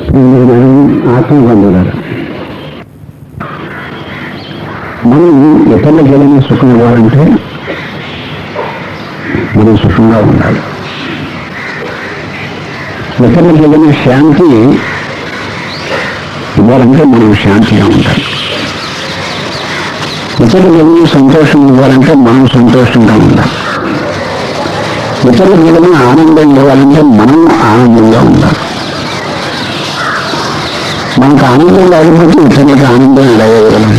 ఆత్మబంధువులారు మనం ఇతరులకు ఏదైనా సుఖం ఇవ్వాలంటే మనం సుఖంగా ఉండాలి ఇతరులకు ఏదైనా శాంతి ఇవ్వాలంటే మనం శాంతిగా ఉండాలి ఇతరులకు ఏదైనా సంతోషం ఇవ్వాలంటే మనం సంతోషంగా ఉండాలి ఇతరులకు ఏదైనా ఆనందం ఇవ్వాలంటే మనం ఆనందంగా ఉండాలి మనకు ఆనందం లేకపోతే ఇతరులకు ఆనందం ఎలా ఇవ్వగలం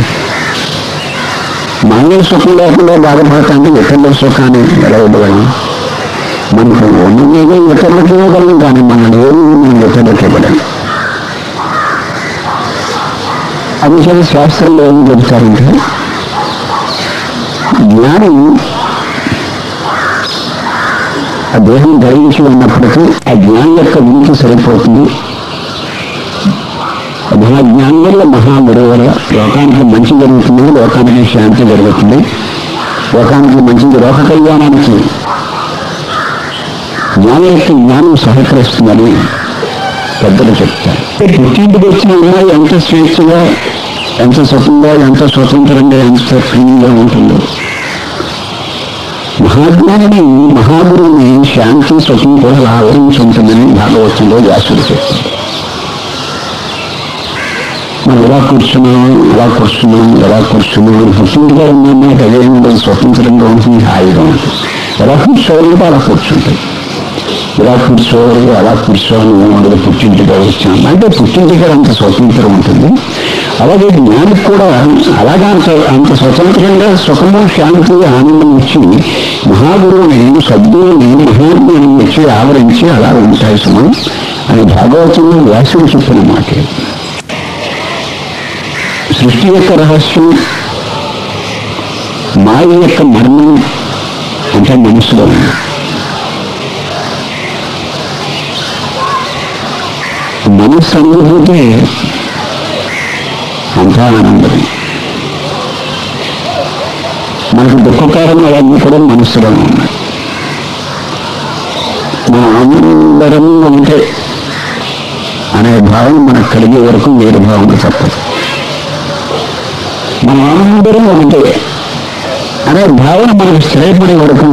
మనమే సుఖం లేకుండా బాధపడతాంటే ఇతరుల సుఖాన్ని ఎలా ఇవ్వగలం మనకు ఉన్నదేదో ఇతరులకు ఇవ్వగలం కానీ మన ఏమి మనం ఇతరులకు ఇవ్వలేం అందుకని శాస్త్రంలో ఏం చెప్తారంటే జ్ఞానం ఆ దేహం ధరించి ఉన్నప్పటికీ ఆ జ్ఞానం యొక్క వినికి సరిపోతుంది మహాజ్ఞానం వల్ల మహాగురువు వల్ల లోకానికి మంచి జరుగుతుంది లోకానికి శాంతి జరుగుతుంది లోకానికి మంచిది లోక కళ్యాణానికి జ్ఞానం యొక్క జ్ఞానం సహకరిస్తుందని పెద్దలు చెప్తారు పుట్టింటికి వచ్చిన అమ్మాయి ఎంత స్వేచ్ఛగా ఎంత సుఖంగా ఎంత స్వతంత్రంగా ఎంత ఫ్రీగా ఉంటుందో మహాజ్ఞానిని మహాగురువుని శాంతి సుఖం కూడా ఆవరించి ఉంటుందని భాగవతంలో వ్యాసుడు చెప్తారు మనం ఎలా కూర్చున్నాం ఎలా కూర్చున్నాం ఎలా కూర్చున్నాం పుట్టింటిగా ఉన్నాం మనకు అదేమిటో స్వతంత్రంగా ఉంటుంది హాయిగా ఉంటుంది ఎలా కూర్చోవాలంటే అలా కూర్చుంటాయి ఇలా కూర్చోవాలి అలా కూర్చోవాలి ఏముండదు పుట్టింటిగా వచ్చాం అంటే పుట్టింటిగా అంత స్వతంత్రం ఉంటుంది అలాగే జ్ఞానికి కూడా అలాగా అంత అంత స్వతంత్రంగా సుఖము శాంతి ఆనందం ఇచ్చి మహాగురువుని సద్గురువుని మహాజ్ఞానం ఇచ్చి ఆవరించి అలా ఉంటాయి సుమం అని భాగవతంలో వ్యాసుడు చెప్పిన మాట సృష్టి యొక్క రహస్యం మాయ యొక్క మర్మం అంటే మనసులో ఉంది మనస్సు అనుభూతి అంతా ఆనందం మనకు దుఃఖకారణం అవన్నీ కూడా మనస్సులో ఉన్నాయి మనం అందరం ఉంటే అనే భావన మనకు కలిగే వరకు వేరు భావన తప్పదు మనం అందరం ఒకటే అనే భావన మనకు స్థిరపడే వరకు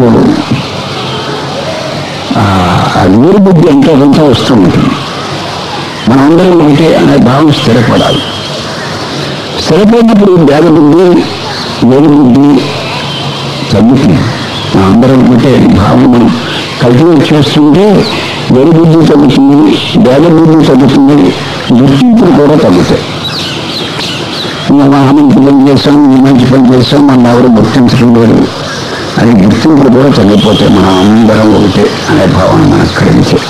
ఆ వీరు బుద్ధి ఎంతో కొంత వస్తూ ఉంటుంది మనందరం ఒకటే అనే భావన స్థిరపడాలి స్థిరపడినప్పుడు భేద బుద్ధి వేరు బుద్ధి తగ్గుతుంది అందరం ఒకటే భావన మనం కల్టివేట్ చేస్తుంటే వేరు బుద్ధి తగ్గుతుంది భేద బుద్ధి తగ్గుతుంది గుర్తింపులు కూడా తగ్గుతాయి మేము ఆ మంచి పని చేసాం ఈ మంచి పని చేసాం మన ఎవరు గుర్తించడం లేదు అది గుర్తింపులు కూడా తగ్గిపోతాయి మనం అందరం ఒకటే అనే భావన మనకు కలిగించే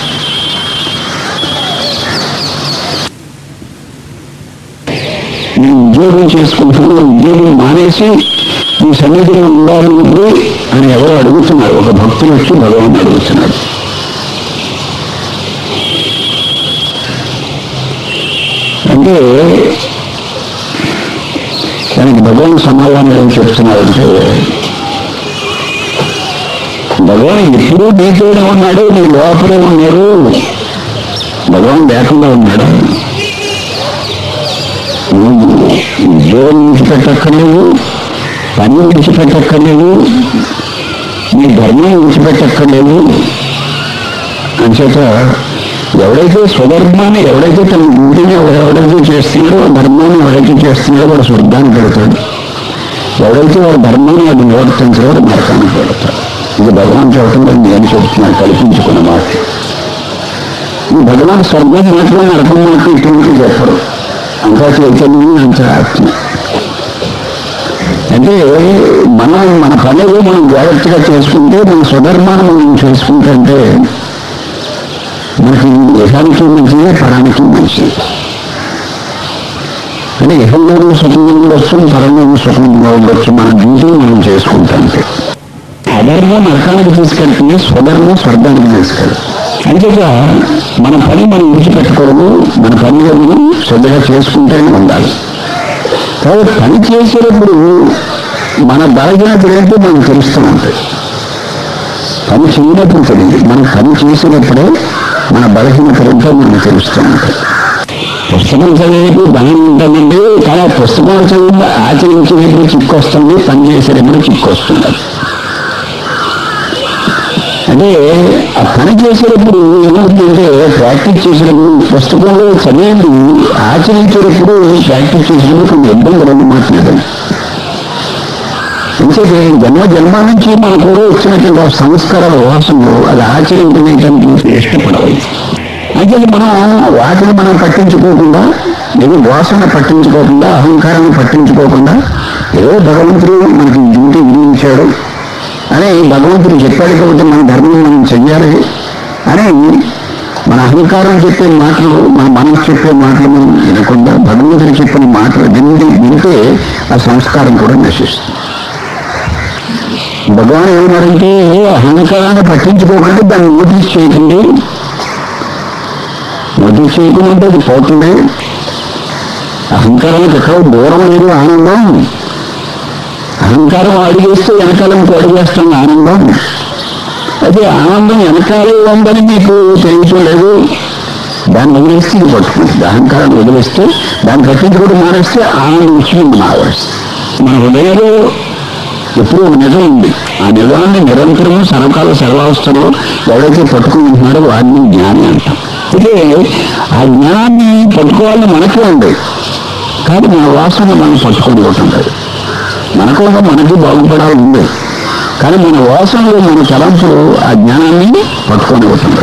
నేను ఉద్యోగం చేసుకుంటున్నాను ఉద్యోగం మానేసి ఈ సన్నిధిలో ఉండాలన్నప్పుడు అని ఎవరు అడుగుతున్నారు ఒక భక్తులు వచ్చి భగవాన్ అడుగుతున్నాడు అంటే దానికి భగవాన్ సమాధానం ఏం చెప్తున్నారంటే భగవాన్ ఎప్పుడూ నీతోనే ఉన్నాడు నీ లోపలే ఉన్నారు భగవాన్ లేకుండా ఉన్నాడు నువ్వు ఉద్యోగం విడిచిపెట్టక్కర్లేదు పని విడిచిపెట్టక్కర్లేదు నీ ధర్మం విడిచిపెట్టక్కర్లేదు అంచేత ఎవడైతే స్వధర్మాన్ని ఎవడైతే తన ఇంటిని ఎవడైతే చేస్తున్నాడో ధర్మాన్ని ఎవడైతే చేస్తున్నాడో వాడు స్వర్గానికి వెళతాడు ఎవడైతే వాడు ధర్మాన్ని వాడు నివర్తించడో వాడు నరకానికి వెళతాడు ఇది భగవాన్ చెప్పడంలో నేను చెప్తున్నాను కల్పించుకున్న మాట ఈ భగవాన్ స్వర్గం మాత్రం నరకం మాత్రం ఇటువంటి చెప్పరు అంతా చైతన్యం అంత ఆత్మ అంటే మనం మన పనులు మనం జాగ్రత్తగా చేసుకుంటే మన స్వధర్మాన్ని మనం చేసుకుంటుంటే మనకి ఇహానికి మంచిది పరానికి మంచిది అంటే ఇహంలోనూ సుఖంగా ఉండొచ్చు పరంలోనూ సుఖంగా ఉండొచ్చు మన డ్యూటీ మనం చేసుకుంటాంటే అధర్మం నరకానికి తీసుకెళ్తుంది స్వధర్మం స్వర్గానికి తీసుకెళ్తుంది అంతేక మన పని మనం విడిచిపెట్టకూడదు మన పని మనం శ్రద్ధగా చేసుకుంటూనే ఉండాలి కాబట్టి పని చేసేటప్పుడు మన బలహీనతలు ఏంటో మనకు తెలుస్తూ ఉంటాయి పని చేయనప్పుడు తెలియదు మనం పని చేసేటప్పుడే మన బలహీనతలు ఏంటో మనకు తెలుస్తూ ఉంటాయి పుస్తకం చదివేపు బాగానే ఉంటుందండి కానీ ఆ పుస్తకం చదివి ఆచరించేటప్పుడు చిక్కొస్తుంది పని చేసేటప్పుడు చిక్కొస్తుంది అంటే ఆ పని చేసేటప్పుడు ఏమవుతుందంటే ప్రాక్టీస్ చేసేటప్పుడు పుస్తకంలో చదివేది ఆచరించేటప్పుడు ప్రాక్టీస్ చేసేటప్పుడు కొన్ని ఇబ్బందులు అన్నమాట నిజం ఎందుకంటే జన్మ జన్మ నుంచి మన కూడా వచ్చినటువంటి ఆ సంస్కారాల వాసనలు అది ఆచరించడానికి ఇష్టపడవు అయితే మనం వాటిని మనం పట్టించుకోకుండా ఏదో వాసన పట్టించుకోకుండా అహంకారాన్ని పట్టించుకోకుండా ఏదో భగవంతుడు మనకి డ్యూటీ విధించాడు అని భగవంతుడు చెప్పాడు కాబట్టి మన ధర్మం మనం చెయ్యాలి అని మన అహంకారం చెప్పే మాటలు మన మనసు చెప్పే మాటలు మనం వినకుండా భగవంతుడు చెప్పిన మాటలు వింటే వింటే ఆ సంస్కారం కూడా నశిస్తుంది భగవాన్ ఏమన్నారంటే అహంకారాన్ని పట్టించుకోకుండా దాన్ని నోటీస్ చేయకండి నోటీస్ చేయకుండా అది పోతుంది అహంకారానికి ఎక్కడో దూరం లేదు ఆనందం అహంకారం అడిగేస్తే వెనకాలకు అడిగేస్తుంది ఆనందం అదే ఆనందం వెనకాలే ఉందని మీకు తెలియటం లేదు దాన్ని వదిలేస్తే ఇది పట్టుకుంటుంది అహంకారాన్ని వదిలేస్తే దాన్ని పట్టించుకోవడం మానేస్తే ఆనందం వచ్చింది మానేస్తుంది మన హృదయంలో ఎప్పుడూ ఒక నిజం ఉంది ఆ నిజాన్ని నిరంతరము సర్వకాల సర్వావస్థలో ఎవరైతే పట్టుకుని ఉంటున్నాడో వాడిని జ్ఞాని అంటాం అయితే ఆ జ్ఞానాన్ని పట్టుకోవాలని మనకే ఉంది కానీ మన వాసన మనం పట్టుకొని ఉంటుంది మనకు కూడా మనకి బాగుపడాలి ఉంది కానీ మన వాసనలు మన తలంపులు ఆ జ్ఞానాన్ని పట్టుకొని ఉంటుంది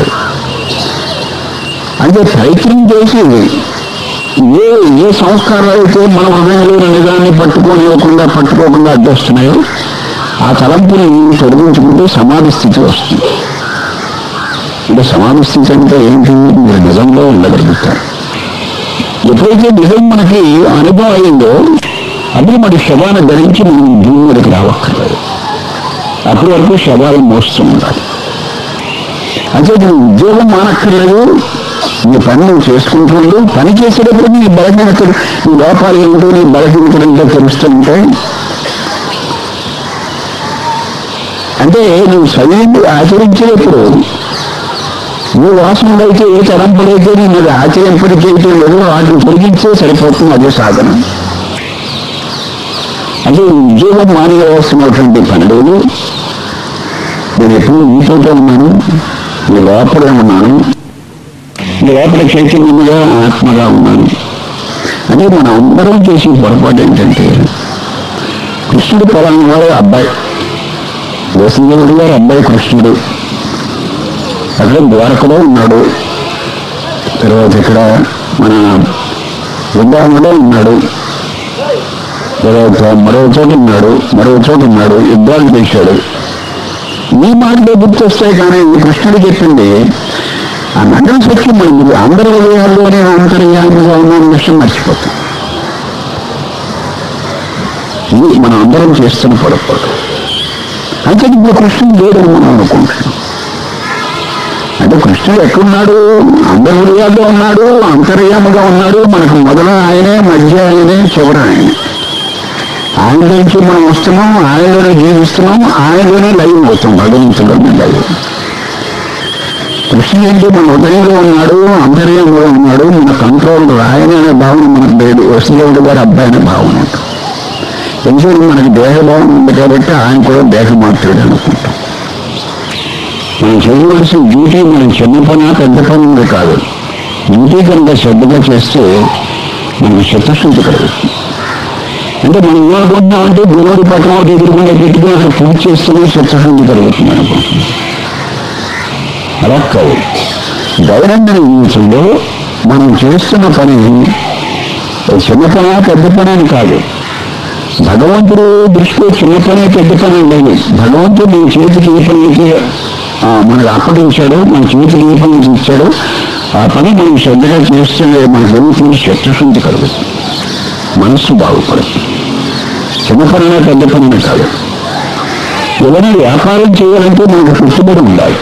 అంటే ప్రయత్నం చేసి ఏ ఏ సంస్కారాలు అయితే మన హృదయంలో నిజాన్ని పట్టుకోనివ్వకుండా పట్టుకోకుండా అడ్డొస్తున్నాయో ఆ తలంపుని తొలగించుకుంటే సమాధి స్థితి వస్తుంది అంటే సమాధి స్థితి అంటే ఏంటి మీరు నిజంలో ఉండగలుగుతారు ఎప్పుడైతే నిజం మనకి అనుభవం అయిందో అప్పుడు మరి శవాన్ని ధరించి మనం భూమి మీదకి రావక్కర్లేదు అప్పటి వరకు శవాలను మోస్తూ ఉండాలి అంటే నువ్వు ఉద్యోగం మానక్కర్లేదు నీ పని నువ్వు చేసుకుంటుండు పని చేసేటప్పుడు నీ బలహీనతలు నీ లోపాలు ఏంటో నీ బలహీనతలు ఏంటో తెలుస్తూ ఉంటాయి అంటే నువ్వు చదివింది ఆచరించేటప్పుడు ఏ వాసనలు అయితే ఏ తలంపులైతే నేను అది ఆచరింపడి చేయటం లేదో వాటిని తొలగించే సరిపోతుంది అదే సాధన అంటే ఉద్యోగం మానేయవలసినటువంటి పని లేదు నేను ఎప్పుడు నీతోటే ఉన్నాను నీ లోపలే ఉన్నాను నీ లోపల చైతన్యముగా ఆత్మగా ఉన్నాను అంటే మనం అందరం చేసే పొరపాటు ఏంటంటే కృష్ణుడు పొలాన్ని వాడు అబ్బాయి వసుదేవుడు గారు అబ్బాయి కృష్ణుడు అక్కడ ద్వారకలో ఉన్నాడు తర్వాత ఇక్కడ మన వృందావనంలో ఉన్నాడు తర్వాత మరో చోట ఉన్నాడు మరో చోట ఉన్నాడు యుద్ధాలు చేశాడు ఈ మాటలే గుర్తొస్తాయి కానీ కృష్ణుడు చెప్పింది ఆ నగరం సత్యం మరి మీరు అందరి హృదయాల్లోనే అంతర్యామిగా ఉన్న విషయం మర్చిపోతాం ఇది మనం అందరం చేస్తున్న పొరపాటు అంటే ఇప్పుడు కృష్ణుడు లేడని మనం అనుకుంటున్నాం అంటే కృష్ణుడు ఎక్కడున్నాడు అందరి హృదయాల్లో ఉన్నాడు అంతర్యాముగా ఉన్నాడు మనకు మొదల ఆయనే మధ్య ఆయనే చివర ఆయనే ఆయన నుంచి మనం వస్తున్నాం ఆయనలోనే జీవిస్తున్నాం ఆయనలోనే లైవ్ అవుతాం భగవంతులోనే లైవ్ కృష్ణుడు ఏంటి మన హృదయంలో ఉన్నాడు అంతర్యంలో ఉన్నాడు మన కంట్రోల్ ఆయన అనే భావన మనకు లేదు వసుదేవుడు గారి అబ్బాయి అనే భావన ఉంటుంది ఎందుకంటే మనకి దేహ భావన ఉంది కాబట్టి ఆయన కూడా దేహమాత్రుడు అనుకుంటాం మనం చేయవలసిన డ్యూటీ మనం చిన్న పని పెద్ద పని ఉంది కాదు డ్యూటీ కనుక శ్రద్ధగా చేస్తే మనకి చిత్తశుద్ధి కలుగుతుంది అంటే మనం ఏమనుకుంటున్నామంటే గురువుడి పక్కన ఒకటి ఎదురుకుండా పెట్టుకుని అక్కడ పూజ చేస్తూనే చిత్తశుద్ధి కలుగుతుంది అనుకుంటున్నాం అలా కాదు దైనందిన జీవితంలో మనం చేస్తున్న పని ఓ చిన్న పని పెద్ద పని అని కాదు భగవంతుడు దృష్టిలో చిన్న పని పెద్ద పని లేదు భగవంతుడు నీ చేతికి ఏ పని అయితే ఆ, మనకు అప్పగించాడు మన చేతికి ఏ పని అయితే ఇచ్చాడో ఆ పని మనం శ్రద్ధగా చేస్తే మనకు ఏమవుతుంది చిత్తశుద్ధి కలుగుతుంది మనస్సు బాగుపడుతుంది చిన్న పనినా పెద్ద పనినా కాదు ఏదైనా వ్యాపారం చేయాలంటే మనకు పెట్టుబడి ఉండాలి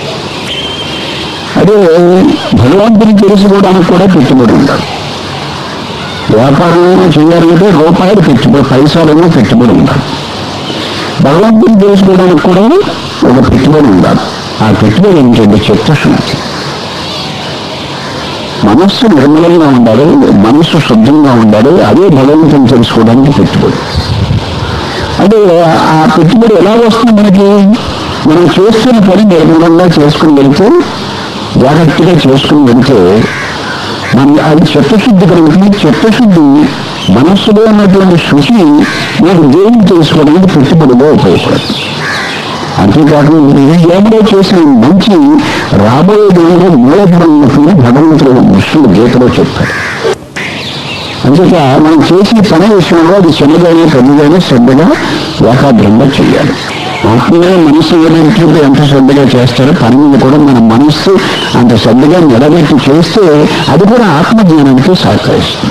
అదే భగవంతుని తెలుసుకోవడానికి కూడా పెట్టుబడి ఉండాలి వ్యాపారం చేయాలంటే రూపాయలు పెట్టుబడి పైసలేమో పెట్టుబడి ఉండాలి భగవంతుని తెలుసుకోవడానికి కూడా ఒక పెట్టుబడి ఉండాలి ఆ పెట్టుబడి ఏంటంటే చిత్తశుద్ధి మనస్సు నిర్మలంగా ఉండాలి మనస్సు శుద్ధంగా ఉండాలి అదే భగవంతుని తెలుసుకోవడానికి పెట్టుబడి అంటే ఆ పెట్టుబడి ఎలా వస్తుంది మనకి మనం చేస్తున్న పని నిర్మలంగా చేసుకుని వెళ్తే జాగ్రత్తగా చేసుకుని వెళ్తే మన అది చిత్తశుద్ధి కలుగుతుంది చిత్తశుద్ధి మనస్సులో ఉన్నటువంటి శుచి నేను దేవుని తెలుసుకోవడానికి పెట్టుబడిగా ఉపయోగపడుతుంది అంతేకాకుండా ఈ జన్మలో చేసిన మంచి రాబోయే దేవుడు మూలధనం ఉన్నట్టుగా భగవంతుడు విష్ణుడు గీతలో చెప్పాడు అంచేత మనం చేసే పని విషయంలో అది చిన్నదైనా పెద్దదైనా శ్రద్ధగా ఏకాగ్రంగా చేయాలి ఆత్మీయ మనసు ఏదైతే ఎంత శ్రద్ధగా చేస్తారో పని మీద కూడా మన మనస్సు అంత శ్రద్ధగా నిలబెట్టి చేస్తే అది కూడా ఆత్మజ్ఞానానికి సహకరిస్తుంది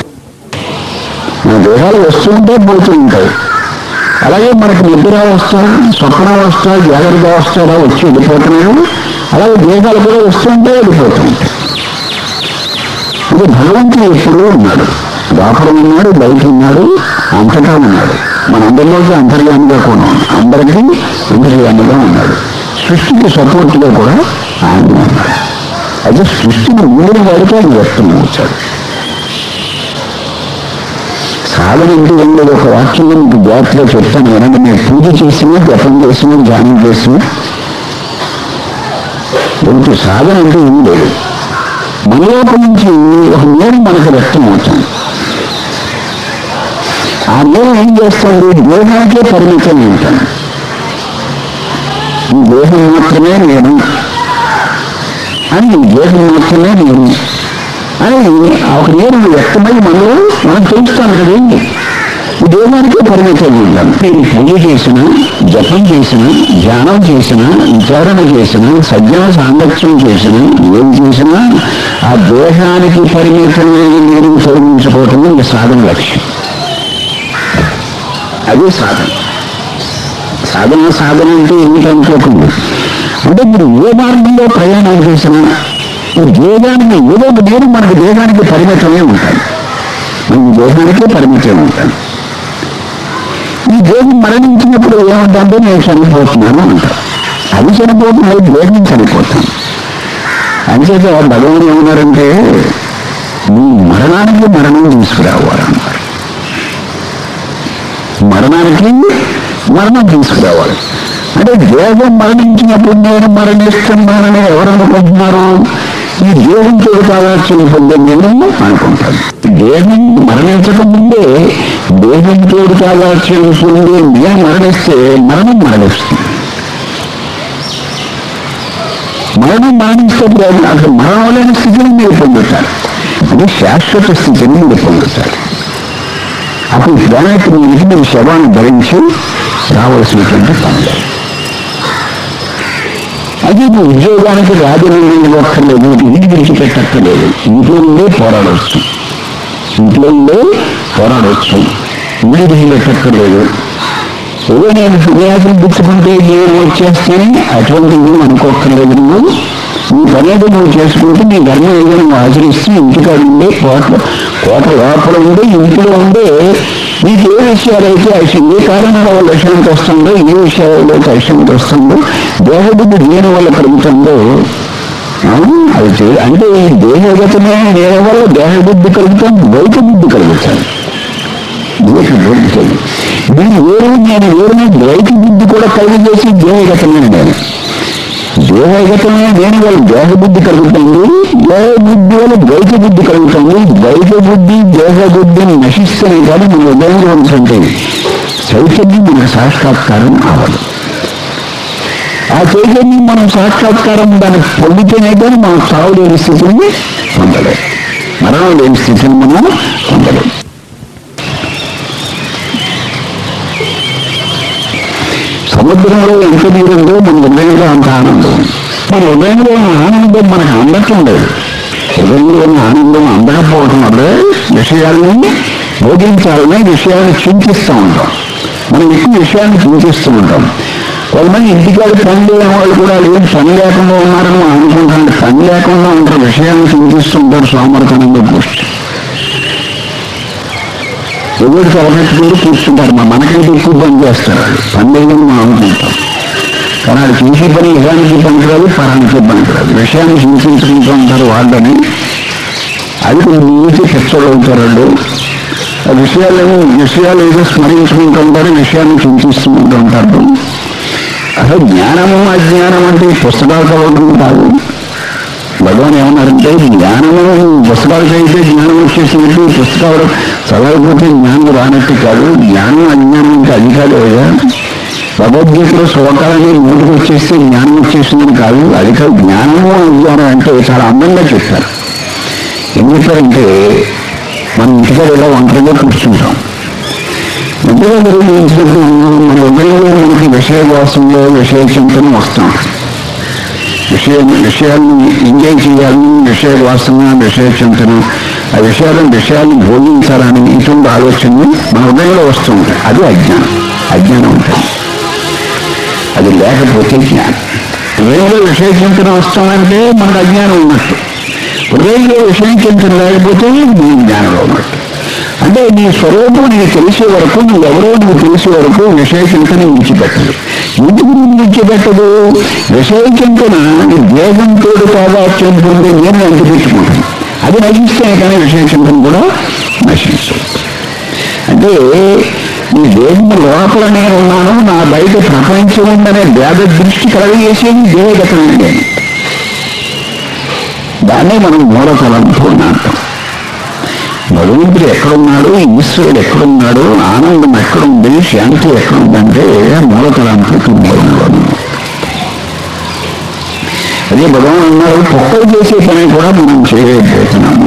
మన దేహాలు వస్తూ ఉంటాయి పోతూ ఉంటాయి అలాగే మనకు నిద్రావస్థ స్వప్నావస్థ జాగ్రత్త అవస్థ అలా వచ్చి వెళ్ళిపోతున్నాయి అలాగే దేహాలు కూడా వస్తూ ఉంటాయి వెళ్ళిపోతూ ఉంటాయి అంటే భగవంతుడు ఎప్పుడూ ఉన్నాడు లోపల ఉన్నాడు బయట ఉన్నాడు అంతటా ఉన్నాడు మనందరిలోకి అంతర్యామిగా కూడా ఉన్నాడు అందరికీ అంతర్యామిగా ఉన్నాడు సృష్టికి సపోర్ట్గా కూడా ఆయన ఉన్నాడు అయితే సృష్టిని మూడిన వాడికి ఆయన వ్యక్తం వచ్చాడు సాధన అంటే ఏం లేదు ఒక వాక్యంలో మీకు జాగ్రత్తగా చెప్తాను వినండి మేము పూజ చేసినా జపం చేసినా ధ్యానం చేసినా కొంచెం సాధన అంటే ఏం లేదు మనలోపల నుంచి ఒక నీరు మనకు వ్యక్తం అవుతుంది ఆ నీరు ఏం చేస్తుంది దేహానికే పరిమితం ఉంటుంది ఈ దేహం మాత్రమే నేను అని ఈ దేహం మాత్రమే నేను అని ఒక నీరు వ్యక్తమై మనలో మనం తెలుస్తాం కదండి ఈ దేహానికే పరిమితం ఉంటాం నేను పూజ చేసిన జపం చేసిన ధ్యానం చేసిన విచారణ చేసిన సజ్జన సాంగత్యం చేసిన ఏం చేసినా ఆ దేహానికి పరిమితమైన నీరు తొలగించుకోవటం ఈ సాధన లక్ష్యం అదే సాధన సాధన సాధన అంటే ఏమిటి అనుకోకుండా అంటే మీరు ఏ మార్గంలో ప్రయాణం చేసినా ఈ దేహానికి ఏదో ఒక నేను మనకు దేహానికి పరిమితమే ఉంటాను మన దేహానికే పరిమితమే ఉంటాను ఈ దేహం మరణించినప్పుడు ఏమంటే నేను చనిపోతున్నాను అంటారు అది చనిపోతున్నాయి దేహం చనిపోతాను అంచేత భగవాన్ ఏమన్నారంటే నీ మరణానికి మరణం తీసుకురావాలి అన్నారు మరణానికి మరణం తీసుకురావాలి అంటే దేహం మరణించినప్పుడు నేను మరణిస్తున్నానని ఎవరు అనుకుంటున్నారు ఈ దేహంతో కావాల్సిన పొందే నేను అనుకుంటాను దేహం మరణించక ముందే దేహంతో కావాల్సిన పొందే నేను మరణిస్తే మరణం మరణిస్తుంది మరణం మరణిస్తే అసలు మరణం లేని స్థితిని మీరు పొందుతారు అంటే శాశ్వత స్థితిని మీరు పొందుతారు అప్పుడు దానికి మీరు మీరు శవాన్ని ధరించి రావాల్సినటువంటి పనులు అది మీ ఉద్యోగానికి రాజనీయం ఒక్కర్లేదు ఇంటికి విడిచిపెట్టక్కర్లేదు ఇంట్లో ఉండే పోరాడవచ్చు ఇంట్లో ఉండే పోరాడవచ్చు ఇంటికి విడిచిపెట్టక్కర్లేదు ఏదో నేను విన్యాసం పుచ్చుకుంటే నేను వచ్చేస్తాను అటువంటి ఏం అనుకోక్కర్లేదు నువ్వు నీ పని ఏదో నువ్వు చేసుకుంటే నీ ధర్మం ఏదో నువ్వు ఆచరిస్తూ ఇంటికాడ ఉండే కోట కోట లోపల ఉండే ఇంట్లో ఉండే నీకు ఏ విషయాలైతే అసలు ఏ కారణాల వల్ల అశాంతి వస్తుందో ఏ విషయాలలో అశాంతి వస్తుందో దేహబుద్ధి దేని వల్ల కలుగుతుందో ఆ, అది చే- అంటే ఈ దేహగతమే దేని వల్ల దేహబుద్ధి కలుగుతాను బయట బుద్ధి కలుగుతాను దేహ బుద్ధి నేను వేరు నేను వేరుని ద్వైత బుద్ధి కూడా కలిగి చేసి దేహగతమైన నేను దేహగతమైన దేని వల్ల దేహ బుద్ధి కలుగుతుంది దేహ బుద్ధి వల్ల ద్వైత బుద్ధి కలుగుతుంది ద్వైత బుద్ధి దేహ బుద్ధిని నశిస్తేనే కానీ మన ఉదయంలో ఉన్నటువంటి చైతన్యం మనకు సాక్షాత్కారం అవ్వదు ఆ చైతన్యం మనం సాక్షాత్కారం దాన్ని పొందితేనే కానీ మనం చావు లేని స్థితిని పొందలేం మరణం లేని స్థితిని మనం పొందలేం సముద్రంలో ఎంత నీరుందో మన హృదయంలో అంత ఆనందం మన హృదయంలో ఉన్న ఆనందం మనకు అందట్లేదు హృదయంలో ఉన్న ఆనందం అందకపోవడం వల్ల విషయాల్ని బోధించాలని విషయాన్ని చింతిస్తూ ఉంటాం మనం ఎక్కువ విషయాన్ని చింతిస్తూ ఉంటాం కొంతమంది ఇంటికాడ పని లేని వాళ్ళు కూడా ఏం పని లేకుండా ఉన్నారని మనం అనుకుంటాం పని లేకుండా ఉంటారు విషయాన్ని చింతిస్తూ ఉంటారు సోమరతనంలో దృష్టి ఎవరు తలపెట్టుకుంటూ కూర్చుంటారు మా మనకంటే ఎక్కువ పని చేస్తారు వాళ్ళు పని లేదని మనం అనుకుంటాం కానీ వాళ్ళు చేసే పని ఇలానికి పనికిరాదు పరానికి పనికిరాదు విషయాన్ని హింసించుకుంటూ ఉంటారు వాళ్ళని అది నీతి పిచ్చోళ్ళు అవుతారండి ఆ విషయాలను విషయాలు ఏదో స్మరించుకుంటూ ఉంటారు విషయాన్ని చింతిస్తుంటూ ఉంటారు అసలు జ్ఞానము అజ్ఞానం అంటే ఈ పుస్తకాలు చదవడం కాదు భగవాన్ ఏమన్నారంటే జ్ఞానము పుస్తకాలు చదివితే జ్ఞానం వచ్చేసినట్టు ఈ పుస్తకాలు చదవకపోతే జ్ఞానం రానట్టు కాదు జ్ఞానం అజ్ఞానం ఇంకా అది కాదు అయ్యా భగవద్గీతలో శ్లోకాలని నోటికి వచ్చేస్తే జ్ఞానం వచ్చేసిందని కాదు అది కాదు జ్ఞానము అజ్ఞానం అంటే చాలా అందంగా చెప్పారు ఏం చెప్పారంటే మన ఇంటికాడ ఇలా ఒంటరిగా కూర్చుంటాం ఇంటిగా నిర్వహించినప్పుడు మన ఉదయంలో మనకి విషయ వాసంలో విషయ చింతన వస్తాం విషయ విషయాన్ని ఎంజాయ్ చేయాలని విషయ వాసన విషయ చింతన ఆ విషయాలను విషయాన్ని భోగించాలని ఇటువంటి ఆలోచన మన ఉదయంలో వస్తుంది అది అజ్ఞానం అజ్ఞానం ఉంటుంది అది లేకపోతే జ్ఞానం హృదయంలో విషయ చింతన వస్తామంటే మనకు అజ్ఞానం ఉన్నట్టు హృదయంలో విషయం చింతన లేకపోతే నీ జ్ఞానంలో ఉన్నట్టు అంటే నీ స్వరూపం నీకు తెలిసే వరకు నువ్వెవరో నీకు తెలిసే వరకు విషయ చింతన విడిచిపెట్టదు ఎందుకు నువ్వు విడిచిపెట్టదు విషయ చింతన నీ దేహంతో తాదాత్యం పొందే నేను అంటిపెట్టుకుంటాను అది నశిస్తే కానీ విషయ చింతన కూడా నశించదు అంటే ఈ దేహం లోపల నేను ఉన్నాను నా బయట ప్రపంచం ఉందనే భేద దృష్టి కలగజేసేది దేహగతమైన నేను దాన్నే మనం మూలతలంతో అంటాం భగవంతుడు ఎక్కడున్నాడు ఈశ్వరుడు ఎక్కడున్నాడు ఆనందం ఎక్కడుంది శాంతి ఎక్కడుందంటే మూలతలంతో మూలంలో ఉంది. అదే భగవాన్ అన్నారు కుక్కలు చేసే పని కూడా మనం చేయలేకపోతున్నాము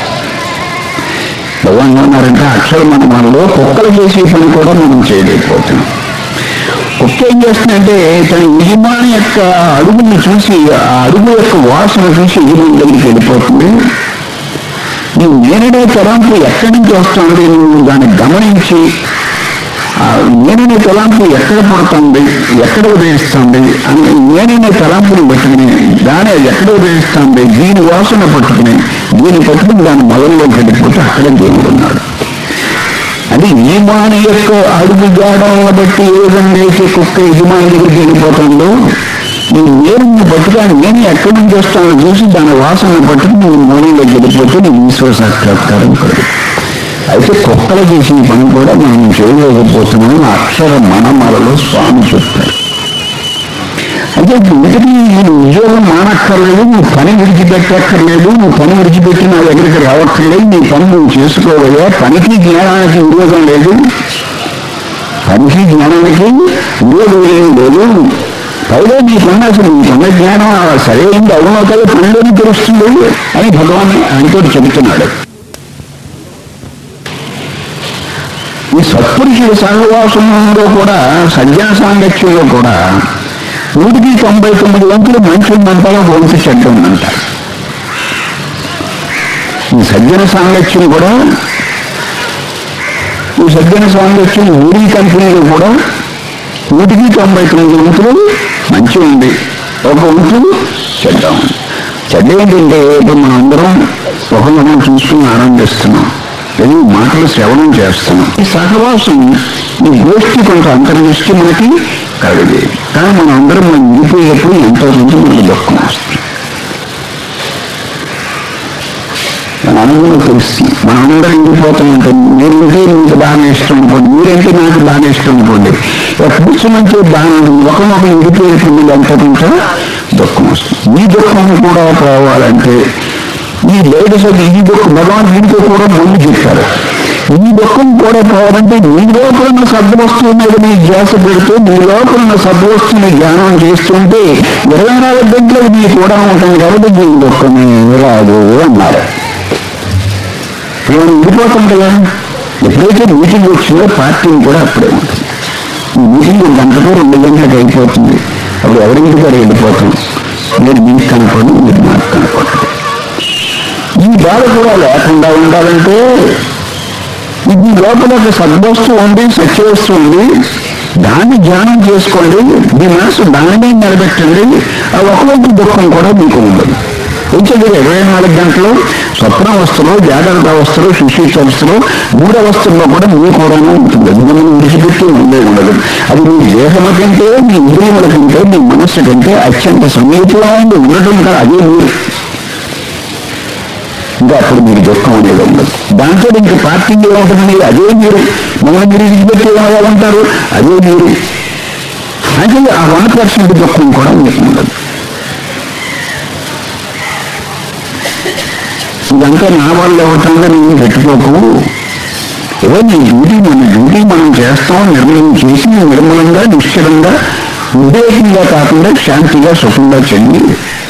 భగవాన్ ఏమన్నారంటే అక్షర మనలో కుక్కలు చేసే పని కూడా మనం చేయలేకపోతున్నాం కుక్క ఏం చేస్తుందంటే తన యజమాని యొక్క అడుగుని చూసి ఆ అడుగు యొక్క వాసన చూసి యజమాని దగ్గరికి వెళ్ళిపోతుంది నువ్వు నేననే తలంపు ఎక్కడి నుంచి వస్తుంది నువ్వు దాన్ని గమనించి ఆ నేననే తలంపు ఎక్కడ పడుతుంది ఎక్కడ ఉదయిస్తుంది అని నేననే తలంపుని పట్టుకుని దాని అది ఎక్కడ ఉదయిస్తుంది దీని వాసన పట్టుకుని దీన్ని పట్టుకుని దాని మొదలులోకి వెళ్ళిపోతే అక్కడే దేవుడు ఉన్నాడు అది యజమాని యొక్క అడుగు జాడలను బట్టి ఏ విధంగా అయితే కుక్క యజమాని దగ్గరికి వెళ్ళిపోతుందో నువ్వు నేరుని పట్టుకొని నేను ఎక్కడి నుంచి వస్తానో చూసి దాని వాసన పట్టుకుని నువ్వు మూలంలోకి వెళ్ళిపోతే నీకు ఈశ్వర సాక్షాత్కారం కలదు అయితే కుక్కలు చేసిన పని కూడా మనం చేయలేకపోతున్నాం అక్షర మనమలలో స్వామి చెప్తారు అంటే ఇంటికి నేను ఉద్యోగం మానక్కర్లేదు నువ్వు పని విడిచిపెట్టక్కర్లేదు నువ్వు పని విడిచిపెట్టి నా దగ్గరికి రావక్కర్లేదు నీ పని నువ్వు చేసుకోవయ్యా పనికి జ్ఞానానికి విరోధం లేదు పనికి జ్ఞానానికి విరోధం ఏం లేదు పైగా నీకున్న అసలు నీకున్న జ్ఞానం ఆ సరైనది అవునో కదా పనిలోనే తెలుస్తుంది అని భగవాన్ ఆయనతో చెబుతున్నాడు ఈ సత్పురుషుల సహవాసంలో కూడా సజ్జన సాంగత్యంలో కూడా నూటికి తొంభై తొమ్మిది వంతులు మంచి ఉందంటారో వంతు చెడ్డ ఉందంటారు ఈ సజ్జన సాంగత్యం కూడా ఈ సజ్జన సాంగత్యం ఊరి కంపెనీలో కూడా నూటికి తొంభై తొమ్మిది వంతులు మంచి ఉంది ఒక వంతు చెడ్డ ఉంది చెడ్డ ఏంటంటే ఇప్పుడు మనం అందరం ఒకరిని చూసుకుని ఆనందిస్తున్నాం ఇది మాటలు శ్రవణం చేస్తున్నాం ఈ సహవాసం ఈ గోష్ఠి కొంత అంతర్దృష్టి మనకి కలగదు కానీ మనం అందరం మనం విడిపోయేప్పుడు ఎంతో మంది మనకి దుఃఖం వస్తుంది మన అనుభవం తెలుస్తుంది మనం అందరం ఇండిపోతూ ఉంటాం మీరంటే మీకు బాగా ఇష్టం అనుకోండి మీరంటే నాకు బాగా ఇష్టం అనుకోండి ఇక కూర్చున్నంటే బాగా ఉంటుంది ఒకరినొకరు ఇండిపోయేప్పుడు ఎంతో కొంత దుఃఖం వస్తుంది మీ దుఃఖం కూడా పోవాలంటే ఈ లేడీస్ ఈ దుఃఖం భగవాన్ దీంతో కూడా ముందు చెప్పారు ఈ దుఃఖం కూడా పోవాలంటే నీ లోపల ఉన్న సద్వస్తువు మీద నీ ధ్యాస పెడుతూ నీ లోపల ఉన్న సద్వస్తువుని ధ్యానం చేస్తుంటే ఇరవై నాలుగు గంటలకు నీ కూడా ఉంటుంది కాబట్టి నీ దుఃఖమే రాదు అన్నారు ఇప్పుడు మనం ఉండిపోతాం కదా ఎప్పుడైతే మీటింగ్ వచ్చిందో పార్టీని కూడా అప్పుడే ఉంటుంది ఈ మీటింగ్ గంటకు రెండు గంటలకు అయిపోతుంది అప్పుడు ఎవరింటి గారు వెళ్ళిపోతాం మీరు మీకు కనపడి మీరు నాకు కనపడదు ఈ బాధ కూడా లేకుండా ఉండాలంటే ఇది లోపల ఒక సద్వస్తు ఉంది సత్యవస్తు ఉంది దాన్ని ధ్యానం చేసుకోండి మీ మనసు దానినే నిలబెట్టండి ఆ ఒకవైపు దుఃఖం కూడా మీకు ఉండదు ఎందుకంటే ఇరవై నాలుగు గంటలు స్వప్నావస్థలో జాగ్రత్త అవస్థలో శిశువస్థలో మూడవస్థల్లో కూడా మీ కూడానే ఉంటుంది అది మనం విడిచిపెట్టి ఉండే ఉండదు అది మీ దేహముల కంటే మీ ఇంద్రియముల కంటే మీ మనస్సు కంటే అత్యంత సమీపంలో ఉండి ఉండటం కాదు అదే మీరు ఇంకా అప్పుడు మీకు దుఃఖం అనేది ఉండదు దాంతో ఇంక పార్టీలో ఉంటుందని అదే మీరు మమ్మల్ని మీరు విడిచిపెట్టి ఎలా ఉంటారు అదే మీరు అంటే ఆ వన్ పర్సెంట్ దుఃఖం కూడా మీకు ఉండదు ఇదంతా నా వల్ల అవుతుందని నేను పెట్టుకోకు ఏదో నీ డ్యూటీ మన డ్యూటీ మనం చేస్తాం నిర్ణయం చేసి నిర్మలంగా నిశ్చలంగా ఉద్రేకంగా కాకుండా శాంతిగా సుఖంగా చెయ్యి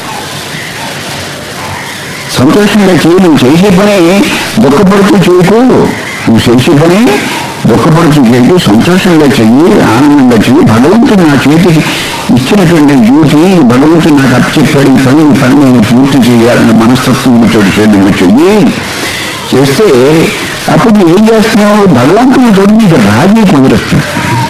సంతోషంగా చేయి నువ్వు చేసే పని దుఃఖపడుతూ చేయకు నువ్వు చేసే పని దుఃఖపడుతూ చేయకు సంతోషంగా చెయ్యి ఆనందంగా చెయ్యి భగవంతుడు నా చేతికి ఇచ్చినటువంటి డ్యూటీ భగవంతుడు నాకు అప్పచెప్పాడు ఈ పని ఈ పని నేను పూర్తి చేయాలన్న మనస్తత్వంతో నువ్వు చెయ్యి చేస్తే అప్పుడు నువ్వు ఏం చేస్తున్నావు భగవంతుని తోడు నీకు రాజీ కుదురుస్తుంది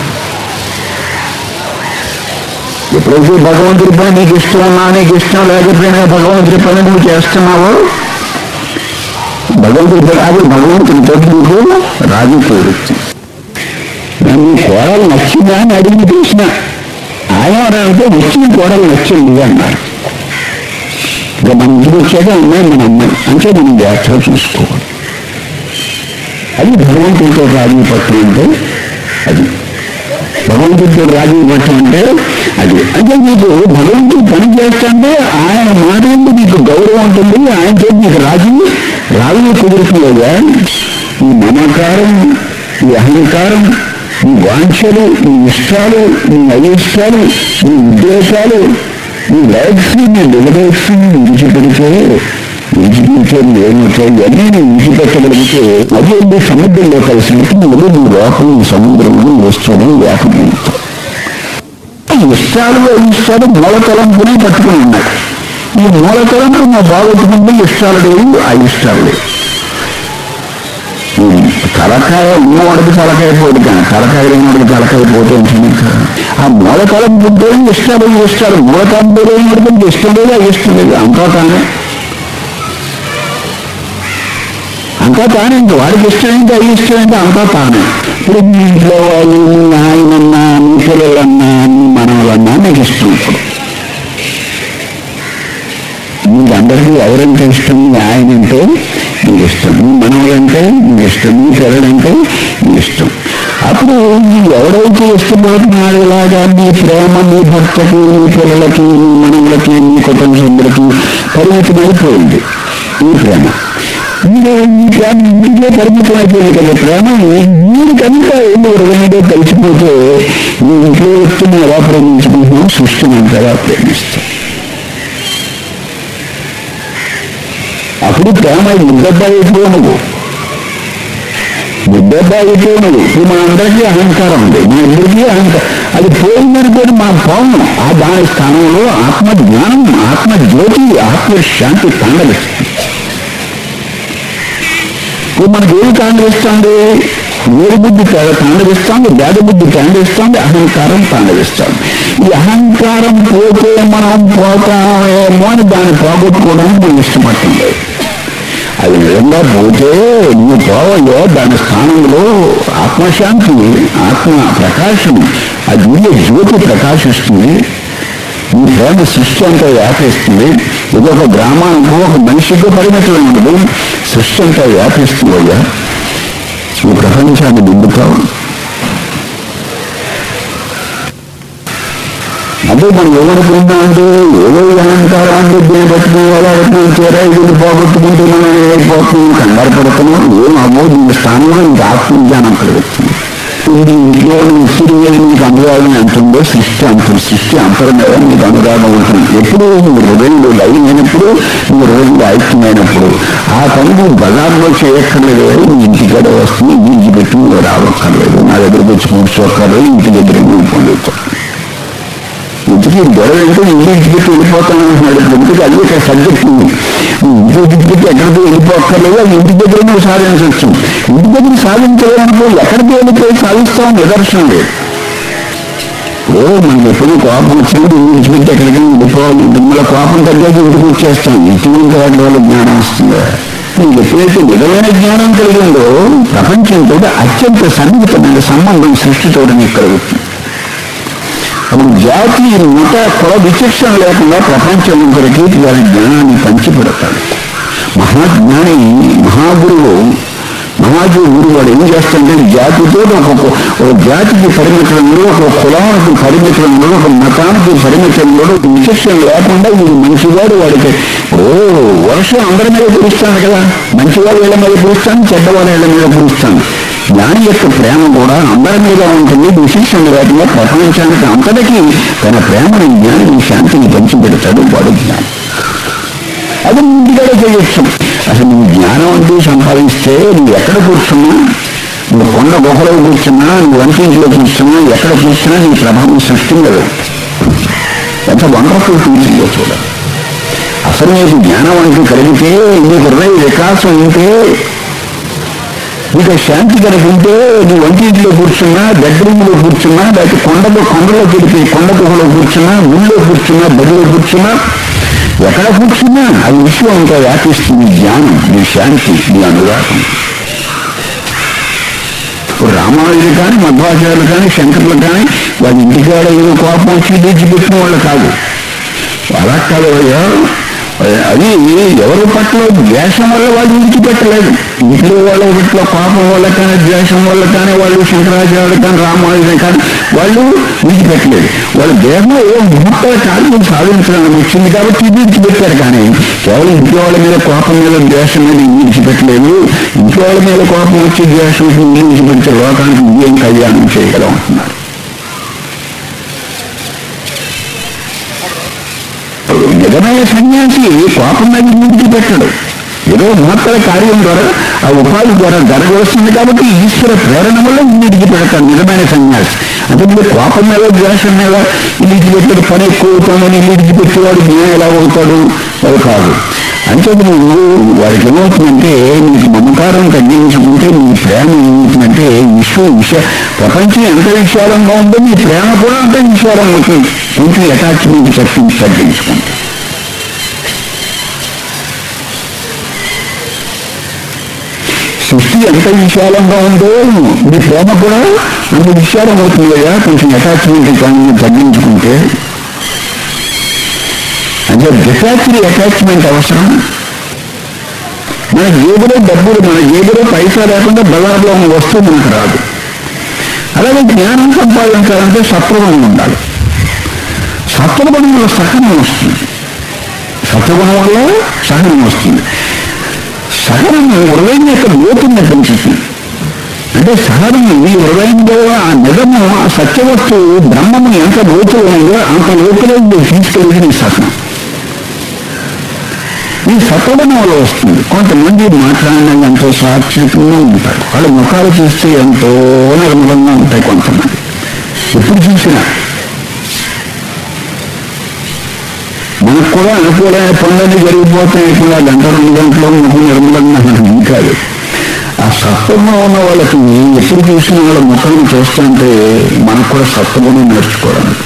ఎప్పుడైతే భగవంతుడి పని నీకు ఇష్టం ఉన్నా నీకు ఇష్టం లేకపోయినా భగవంతుడి పని నువ్వు చేస్తున్నావో భగవంతుడి పని అది భగవంతుడితో నీకు రాజు కుదురుతుంది నీ కోడలు నచ్చిందా అని అడిగి కృష్ణ ఆయన అంటే వచ్చిన కోడలు నచ్చింది అన్నారు ఇక మన ఇంటికి వచ్చాక అమ్మాయి మన అమ్మాయి అంటే మనం జాగ్రత్తగా చూసుకోవాలి అది భగవంతుడితో రాజీ పట్టు అంటే అది భగవంతుడితో రాజీ పట్టు అంటే అది అంటే నీకు భగవంతుడు పని చేస్తుంటే ఆయన మాట మీద నీకు గౌరవం ఉంటుంది ఆయనతో నీకు రాజీ రాజీ కుదురుతుందా ఈ మమకారం ఈ అహంకారం నీ వాంఛలు నీ ఇష్టాలు నీ అయిష్టాలు నీ ఉద్దేశాలు నీ లైఫ్స్ నీ లిమిటేట్స్ విడిచిపెడితే విడిచిపెడితే ఏమవుతాయి ఇవన్నీ నువ్వు విడిచిపెట్టగలిగితే అది వెళ్ళి సముద్రంలో కలిసినట్టు నువ్వు నీ లోపల ఈ సముద్రంలో వస్తూనే వ్యాపకమవుతావు ఈ ఇష్టాలు అయిష్టాలు మూలతలంపునే పట్టుకుని ఉన్నాయి ఈ మూలతలంపు మా బాగొట్టుకుంటే ఇష్టాలు లేవు ఆ ఇష్టాలు లేవు తలకాయ ఉన్నవాడికి తలకాయ పోదు కానీ తలకాయ లేనివాడికి తలకాయ పోతే ఉంటుంది ఆ మూలకాలం పుట్టే ఇష్టాలు ఇష్టాలు మూలకాలం లేనివాడికి ఇష్టం లేదు ఆ ఇష్టం లేదు అంతా తానే అంతా తానే ఇంక వాడికి ఇష్టమైంది అది ఇష్టమైంది అంతా తానే ఇప్పుడు మీ ఇంట్లో వాళ్ళు మీ ఆయనన్నా మీ పిల్లలన్నా మీ మనవలన్నా నీకు ఇష్టం ఇప్పుడు మీకు అందరికీ ఎవరంటే ఇష్టం మీ ఆయన అంటే మీకు ఇష్టం మీ మనవలంటే మీ ఇష్టం మీ పిల్లలంటే మీ ఇష్టం అప్పుడు నీకు ఎవరైతే ఇష్టపడుతున్నాడు ఇలాగా మీ ప్రేమ మీ భర్తకి మీ పిల్లలకి మీ మనవులకి మీ కుటుంబ సభ్యులకి పరిమితమైపోయింది ఈ ప్రేమ మీరు ఈ ప్రేమ ఇంటికే పరిమితం అయిపోయింది కదా ప్రేమ మీరు కనుక ఎన్ని హృదయంలో కలిసిపోతే మీ ఇంట్లో వ్యక్తిని ఎలా ప్రేమించుకుంటున్నాం సృష్టిని అంతగా ప్రేమిస్తాం అప్పుడు ప్రేమ ముద్దబ్బాయితో నువ్వు ముద్దబ్బాయితో నువ్వు ఇప్పుడు మా అందరికీ అహంకారం ఉంది మా అందరికీ అహంకారం అది పోయిందనుకోని మా పోము ఆ దాని స్థానంలో ఆత్మ జ్ఞానం ఆత్మ జ్యోతి ఆత్మ శాంతి తాండవిస్తుంది ఇప్పుడు మనకి ఏది తాండవిస్తుంది వేరు బుద్ధి తాండవిస్తుంది భేద బుద్ధి తాండవిస్తుంది అహంకారం తాండవిస్తుంది ఈ అహంకారం పోతే మనం పోతామేమో అని దాన్ని పోగొట్టుకోవడానికి మనం ఇష్టపడుతుంది అది నిజంగా పోతే నువ్వు పోవయో దాని స్థానంలో ఆత్మశాంతి ఆత్మ ప్రకాశం ఆ దివ్య జ్యోతి ప్రకాశిస్తుంది ఈ ప్రేమ సృష్టి అంతా వ్యాపిస్తుంది ఇది ఒక గ్రామానికి ఒక మనిషికి పరిమితం ఉండదు సృష్టి అంతా వ్యాపిస్తుంది అయ్యా ఈ ప్రపంచాన్ని నిండుతావు అంటే మనం ఏమనుకుంటున్నామంటే ఏదో అహంకారాన్ని దీన్ని బట్టి ఎలా చేరా ఇది పోగొట్టుకుంటే మనం ఏమైపోతున్నాం కంగారు పడుతున్నాం ఏం అవ్వో దీని స్థానంలో నీకు ఆత్మజ్ఞానం కలుగుతుంది ఇది ఇంట్లో ఇసురు నీకు అనురాగం ఎంతుందో సృష్టి అంతుంది సృష్టి అంతరంగా నీకు అనురాగం ఉంటుంది ఎప్పుడు నీ హృదయంలో లైన్ అయినప్పుడు నీ హృదయంలో ఐక్యమైనప్పుడు ఆ పని నువ్వు బజార్లో చేయక్కర్లేదు నీ ఇంటికాడ వస్తుంది ఇంటికి పెట్టి నువ్వు రావక్కర్లేదు నా దగ్గరకు వచ్చి కూర్చోక్కర్లేదు ఇంటి దగ్గర నువ్వు పొందుతావు ఇంటికి గొడవ ఏంటో ఇంటి ఇంటికి పెట్టి వెళ్ళిపోతాను అంటున్నాడు ఇంటికి అది ఒక సబ్జెక్ట్ ఉంది ఇంటి ఇంటికి పెట్టి ఎక్కడికి వెళ్ళిపోక్కర్లేదు అది ఇంటి దగ్గర నువ్వు సాధించవచ్చు ఇంటి దగ్గర సాధించలేదనుకో ఎక్కడికి వెళ్ళిపోయి సాధిస్తావు నిదర్శనం లేదు ఓ మనకి ఎప్పుడు కోపం వచ్చినప్పుడు ఇంటికి పెట్టి ఎక్కడికైనా వెళ్ళిపోవాలి ఇంటికి కోపం తగ్గాక ఇంటికి వచ్చేస్తాం ఇంటి నుంచి వాటి వల్ల జ్ఞానం వస్తుంది నీకు ఎప్పుడైతే నిజమైన జ్ఞానం కలిగిందో ప్రపంచంతో అత్యంత సన్నిహితమైన సంబంధం సృష్టితో నీకు కలుగుతుంది అప్పుడు జాతి ముఠ కుల విచక్షణ లేకుండా ప్రపంచం ఒకరికి వారి జ్ఞానాన్ని పంచిపెడతాడు మహాజ్ఞాని మహాగురువు మహాజీ గురువు వాడు ఏం చేస్తాడంటే జాతితో ఒక ఒక జాతికి పరిమితంలో ఒక కులానికి పరిమితంలో ఒక మతానికి పరిమితంలో ఒక విశిష్టం లేకుండా వీడు మంచివాడు వాడికి ఓ వర్షం అందరి మీద కురుస్తాను కదా మంచివాడు వీళ్ళ మీద కురుస్తాను చెడ్డవాడు వీళ్ళ మీద కురుస్తాను జ్ఞాని యొక్క ప్రేమ కూడా అందరి మీద ఉంటుంది విశిష్టం లేకుండా ప్రపంచానికి అంతటికీ తన ప్రేమని జ్ఞాని శాంతిని పంచిపెడతాడు వాడు జ్ఞానం అది ఇంటికాడ చేయొచ్చు అసలు నువ్వు జ్ఞానం అంటూ సంపాదిస్తే నువ్వు ఎక్కడ కూర్చున్నా నువ్వు కొండ గుహలో కూర్చున్నా నువ్వు వంటింట్లో కూర్చున్నా ఎక్కడ కూర్చున్నా నీ ప్రభావం సృష్టించదు ఎంత వండర్ఫుల్ ఫీలింగ్ చూడ అసలు నీకు జ్ఞానం అంటూ కలిగితే నీకు హృదయ వికాసం ఉంటే నీకు శాంతి కనుక ఉంటే నువ్వు వంటింట్లో కూర్చున్నా బెడ్రూమ్లో కూర్చున్నా లేకపోతే కొండలో కొండలో గెలిపి కొండ గుహలో కూర్చున్నా ఊళ్ళో కూర్చున్నా బడిలో కూర్చున్నా ఎక్కడ కూర్చున్నా అది విశ్వం అంతా వ్యాపిస్తుంది జ్ఞానం నీ శాంతి నీ అనురాగం ఇప్పుడు రామానుజులు కానీ మధ్వాచార్యులు కానీ శంకర్లు కానీ వాళ్ళ ఇంటికాడ ఏదో కోపం వచ్చి తీర్చిపెట్టిన వాళ్ళు కాదు అలా కాదు అయ్యా అది ఎవరి పట్ల ద్వేషం వల్ల వాళ్ళు విడిచిపెట్టలేదు ఇంట్లో వాళ్ళ పట్ల కోపం వల్ల కానీ ద్వేషం వల్ల కానీ వాళ్ళు శంకరాచార్యులు కానీ రామానుజులు కానీ వాళ్ళు విడిచిపెట్టలేదు వాళ్ళ దేహం ఏ ముహూర్త కార్యం సాధించడానికి వచ్చింది కాబట్టి విడిచిపెట్టారు కానీ కేవలం ఇంట్లో వాళ్ళ మీద కోపం మీద ద్వేషం మీద విడిచిపెట్టలేదు ఇంట్లో వాళ్ళ మీద కోపం వచ్చి ద్వేషం విడిచిపెడితే లోకానికి ఏం కళ్యాణం చేయగలం అంటున్నారు నిజమైన సన్యాసి కోపం మీద విడిచిపెట్టడు ఏదో మహత్తర కార్యం ద్వారా ఆ ఉపాధి ద్వారా జరగవలసింది కాబట్టి ఈశ్వర ప్రేరణ వల్ల ఇంటికి పెడతాడు నిజమైన సన్యాసి అంటే మీరు కోపం మీద ద్వేషం మీద ఇంటికి పెట్టాడు పని ఎక్కువ అవుతుందని ఇంటికి పెట్టేవాడు నేను ఎలా అవుతాడు అది కాదు అంటే నువ్వు వాడికి ఏమవుతుందంటే నీకు మమకారం తగ్గించుకుంటే నీ ప్రేమ ఏమవుతుందంటే విశ్వం విష ప్రపంచం ఎంత విశాలంగా ఉందో నీ ప్రేమ కూడా అంత విశాలంగా అవుతుంది కొంచెం అటాచ్మెంట్ శక్తి తగ్గించుకుంటే సృష్టి ఎంత విశాలంగా ఉందో నీ ప్రేమ కూడా అంత విశాలం అవుతుంది కదా కొంచెం అటాచ్మెంట్ కానీ తగ్గించుకుంటే అంటే డిటాచ్డ్ అటాచ్మెంట్ అవసరం మన జేబులో డబ్బులు మన జేబులో పైసా లేకుండా బజార్లో ఉన్న వస్తువు మనకు రాదు అలాగే జ్ఞానం సంపాదించాలంటే సత్వగుణం ఉండాలి సత్వగుణం వల్ల సహనం వస్తుంది సత్వగుణం వల్ల సహనం వస్తుంది సహనం హృదయం యొక్క లోతుని పెంచుతుంది అంటే సహనం ఈ హృదయంలో ఆ నిజము ఆ సత్యవస్తువు బ్రహ్మము ఎంత లోతులో ఉందో అంత లోతులో తీసుకెళ్ళి నీ సహనం ఈ సత్వగుణంలో వస్తుంది కొంతమంది మాట్లాడిన ఎంతో సాక్షికంగా ఉంటారు వాళ్ళ ముఖాలు చూస్తే ఎంతో నిర్మలంగా ఉంటాయి కొంతమంది ఎప్పుడు చూసినా మనకు కూడా అనుకూలమైన పనులన్నీ జరిగిపోతాయి కూడా గంట రెండు గంటలో ముఖం నిర్మలంగా మనకు కాదు ఆ సత్వంలో ఉన్న వాళ్ళకి ఎప్పుడు చూసిన వాళ్ళ ముఖాన్ని చూస్తుంటే మనకు కూడా సత్వగుణం నేర్చుకోవడానికి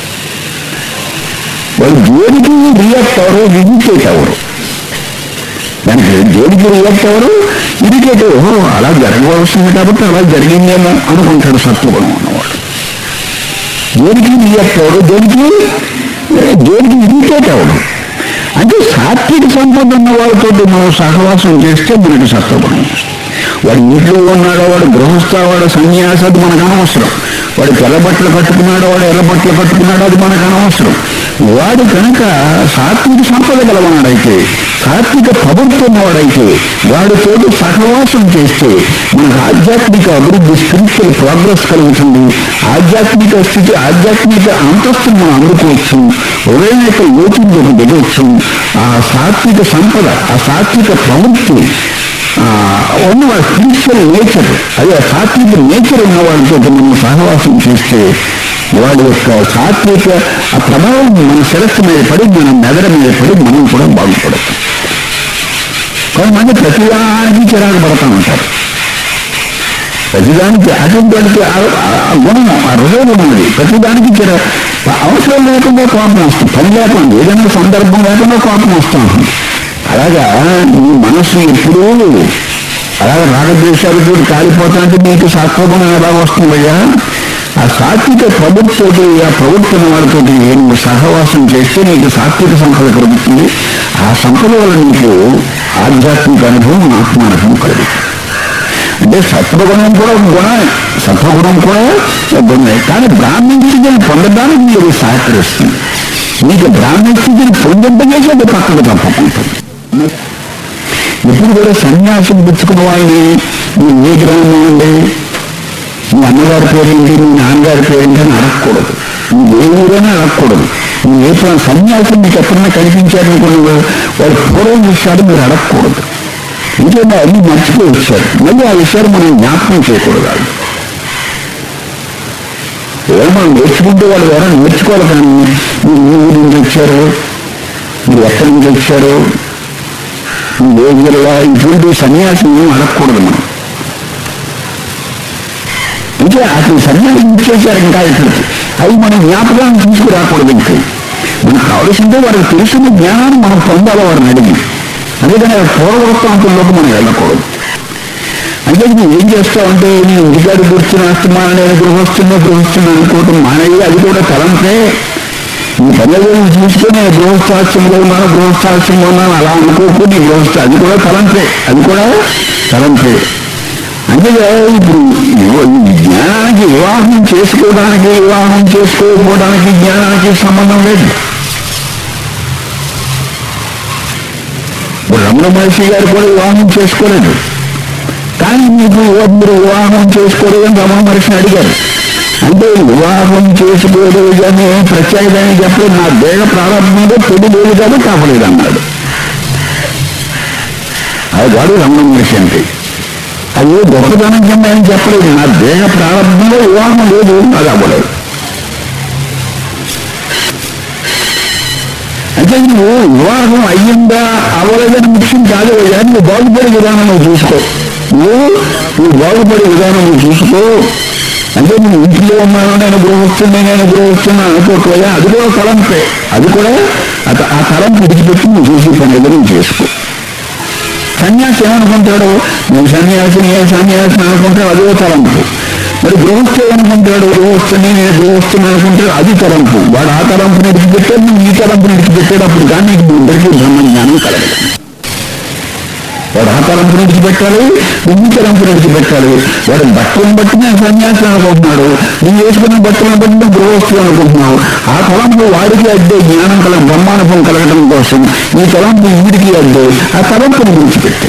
వాళ్ళు దేనికి రియాక్ట్ అవరు ఇరిటేట్ అవరు దానికి దేనికి రియాక్ట్ అవరు ఇరిటేట్ ఓహో అలా జరగవలసింది కాబట్టి అలా జరిగిందేమో అనుకుంటాడు సత్వగుణం ఉన్నవాడు దేనికి రియాక్ట్ అవరు దేనికి దేనికి ఇరిటేట్ అవడు అంటే సాత్విక సంపద ఉన్న వాళ్ళతో మనం సహవాసం చేస్తే మనకి సత్వగుణం వస్తుంది. వాడు ఇంట్లో ఉన్నాడో వాడు గృహస్థ వాడు సన్యాసి అది మనకు అనవసరం వాడు తెల్ల బట్టలు కట్టుకున్నాడో వాడు ఎర్ర బట్టలు కట్టుకున్నాడో అది మనకు అనవసరం వాడు కనుక సాత్విక సంపద గలవాడైతే సాత్విక ప్రవృత్తి ఉన్నవాడైతే వాడితోటి సహవాసం చేస్తే మనకు ఆధ్యాత్మిక అభివృద్ధి స్పిరిచువల్ ప్రోగ్రెస్ కలుగుతుంది ఆధ్యాత్మిక స్థితి ఆధ్యాత్మిక అంతస్తును మనం అందుకోవచ్చు హృదయం యొక్క లోతుల్లోకి దిగవచ్చు ఆ సాత్విక సంపద ఆ సాత్విక ప్రవృత్తి ఆ, ఉన్న స్పిరిచువల్ నేచర్ అదే ఆ సాత్విక నేచర్ ఉన్న వాడితో మనం సహవాసం చేస్తే వాడి యొక్క సాత్విక ఆ ప్రభావం మన శిరస్సు మీద పడి మన మెదడు మీద పడి మనం కూడా బాగుపడతాం కొంతమంది ప్రతిదానికి చిరాకు పడతా ఉంటారు ప్రతిదానికి అటువంటి ఆ- ఆ గుణం ఆ హృదయం ఉన్నది ప్రతిదానికి చిర అవసరం లేకుండా కోపం వస్తుంది పని లేకుండా ఏదైనా సందర్భం లేకుండా కోపం వస్తూ ఉంటుంది అలాగా నీ మనసు ఎప్పుడూ అలాగే రాగద్వేషాలతో కాలిపోతానంటే నీకు సత్వగుణం ఎలా వస్తుందయ్యా ఆ సాత్విక ప్రవృత్తితోటి ఆ ప్రవృత్తిన వాడితో నువ్వు సహవాసం చేస్తే నీకు సాత్విక సంపద కలుగుతుంది ఆ సంపద వల్ల నీకు ఆధ్యాత్మిక అనుభవం ఆత్మానుభవం కలుగుతుంది అంటే సత్వగుణం కూడా ఒక గుణమే సత్వగుణం కూడా ఒక గుణమే కానీ బ్రాహ్మణ స్థితిని పొందడానికి మీరు సహకరిస్తుంది మీకు బ్రాహ్మణ స్థితిని పొందింపజేసి అది పక్కకు తప్పుకుంటుంది ఎప్పుడు కూడా సన్యాసం పుచ్చుకున్న వాళ్ళని మీ ఏ గ్రామం అండి మీ అమ్మగారి పేరేంటి మీ నాన్నగారి పేరేంటి అని అడగకూడదు నువ్వు ఏ ఊరైనా అడగకూడదు నువ్వు ఏ ప్రా- సన్యాసం మీకు ఎప్పుడైనా కనిపించారనుకున్న వాడు పూర్వం విషయాలు మీరు అడగకూడదు ఇంకేమో అన్ని మర్చిపోయి వచ్చారు మళ్ళీ ఆ విషయాలు మనం జ్ఞాపకం చేయకూడదు వాళ్ళు ఏమో మనం నేర్చుకుంటే వాళ్ళు ఎవరైనా నేర్చుకోవాలి కానీ మీరు ఏ ఊరి నుంచి వచ్చారు మీరు ఎక్కడి నుంచి వచ్చారు మీరు ఏ జిల్లా ఇటువంటి సన్యాసం ఏం అడగకూడదు మనం ఇంకా అసలు సన్యాసం ఇచ్చేసారు ఇంకా ఇక్కడికి అవి మనం జ్ఞాపకాన్ని తీసుకురాకూడదు ఇంకా మనకు కావలసిందే వారికి తెలిసిన జ్ఞానాన్ని మనం పొందాలి వారిని అడిగి అందుకని పూర్వవృత్తాంతంలోకి మనం వెళ్ళకూడదు అంటే నువ్వు ఏం చేస్తావంటే నేను ఇంటికాడు కూర్చుని వస్తున్నాను నేను గృహస్తున్నా గృహస్తున్నా అనుకోవటం మానేవి అది కూడా తలంపే నీ పనులు చూసుకొని నేను గృహస్థాశ్రమంలో ఉన్నాను గృహస్థాశ్రమంలో ఉన్నాను అలా అనుకోకు నీ గృహస్థ అది కూడా తలంపే అది కూడా తలంపే అంటే ఇప్పుడు ఇవ- ఈ జ్ఞానానికి వివాహం చేసుకోవడానికి వివాహం చేసుకోకపోవడానికి జ్ఞానానికి సంబంధం లేదు ఇప్పుడు రమణ మహర్షి గారు కూడా వివాహం చేసుకోలేదు కానీ మీకు మీరు వివాహం చేసుకోలేదని రమణ మహర్షిని అడిగారు అంటే వివాహం చేసుకోలేదు అని ప్రత్యేకమైన చెప్పలేదు నా దేహ ప్రారంభంలో పెళ్లి లేదు కాదు కాపలేదు అన్నాడు అది వాడు రమణ మహర్షి అంటే అది గొప్పతనం కింద ఏం చెప్పలేదు నా దేహ ప్రారంభంలో వివాహం లేదు అది అవ్వలేదు అంటే నువ్వు వివాహం అయ్యిందా అవ్వలేదని ముఖ్యం కాదు అయ్యా నువ్వు బాగుపడే విధానం నువ్వు చూసుకో నువ్వు నువ్వు బాగుపడే విధానం నువ్వు చూసుకో అంటే నువ్వు ఇంట్లో ఉన్నాను నేను గృహస్తున్నా నేను గృహస్తున్నా అనుకోకపోయా అది కూడా తలంపే అది కూడా ఆ- ఆ తలంపు విడిచిపెట్టి నువ్వు చేసే పని ఏదో నువ్వు చేసుకో సన్యాసి ఏమనుకుంటాడు నేను సన్యాసిని ఏ సన్యాసిని అనుకుంటాడు అదో తలంపు మరి గృహస్థు ఏమనుకుంటాడు గృహస్థుని నేను గృహస్థుని అనుకుంటాడు అది తలంపు వాడు ఆ తలంపుని విడిచిపెట్టాడు నువ్వు ఈ తలంపుని విడిచిపెట్టాడు అప్పుడు కానీ నీకు ఇద్దరికి బ్రహ్మ జ్ఞానం కలగదు వాడు ఆ తలంపుని విడిచిపెట్టాలి నువ్వు ఈ తలంపుని విడిచిపెట్టాలి వాడు బట్టలను బట్టి నేను సన్యాసి అనుకుంటున్నాడు నువ్వు వేసుకున్న బట్టలను బట్టి నువ్వు గృహస్థు అనుకుంటున్నావు ఆ తలంపు వాడికి అడ్డే జ్ఞానం కల బ్రహ్మానుభవం కలగడం కోసం ఈ తలంపు వీడికి అడ్డే ఆ తలంపుని విడిచిపెట్టే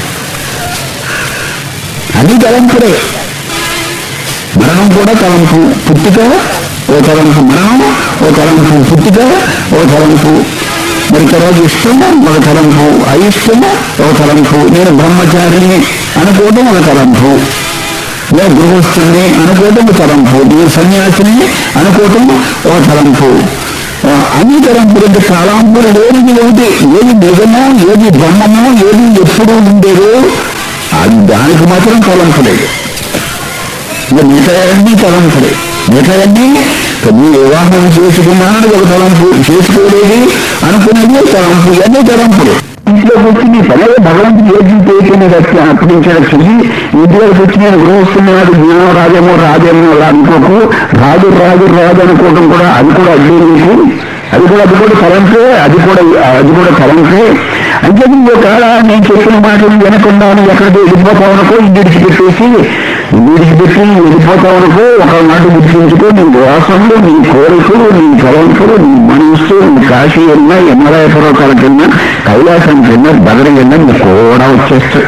అది తలంపుడే మరణం కూడా తలంపు పుట్టుక ఓ తలంపు మరణం ఓ తలంపు పుట్టుక ఓ తలంపు మరి తర్వాత ఇష్టము ఒక తలంపు అయిష్టము ఒక తలంపు నేను బ్రహ్మచారిని అనుకోవడం ఒక తలంపు నేను గృహస్థుని అనుకోవటం ఒక తలంపు నేను సన్యాసిని అనుకోవటం ఒక తలంపు ఆ, అన్ని తలంపులు అంటే తలంపులు ఏది ఏది ఏది నిజమో ఏది బ్రహ్మమో ఏది ఎప్పుడూ ఉండేదో అది దానికి మాత్రం తలంపు లేదు ఇంకా మిగతాయన్నీ తలంపులే మిగతాయన్నీ నువ్వు వివాహం చేసుకున్నానని ఒక తలంపు చేసుకోలేదు అనుకున్నది తలంపు ఇవన్నీ తలంపులు ఇంట్లో కూర్చుని పదే భగవంతుని ఏది చేయకుండా అర్పించడం చూసి ఇంట్లో కూర్చుని నేను గృహస్తున్నాడు జ్ఞానం రాజేమో రాజేమో అలా అనుకోకు రాజు రాజు రాజు అనుకోవడం కూడా అది కూడా అడ్డే నీకు అది కూడా అది కూడా తలంపే అది కూడా అది కూడా తలంపే అంటే నువ్వు ఒకవేళ నేను చెప్పిన మాటలు వినకుండా నువ్వు ఎక్కడికి వెళ్ళిపోతావు అనుకో ఇంటి విడిచిపెట్టేసి విడిచిపెట్టి వెళ్ళిపోతావు అనుకో ఒక మాట గుర్తించుకో నీ వాసనలు నీ కోరికలు నీ తలంపులు నీ మనస్సు నీ కాశీ వెళ్ళినా ఎన్నరాయ పర్వతాలకు వెళ్ళినా కైలాసానికి వెళ్ళినా బదరి వెళ్ళినా నీకు కూడా వచ్చేస్తాయి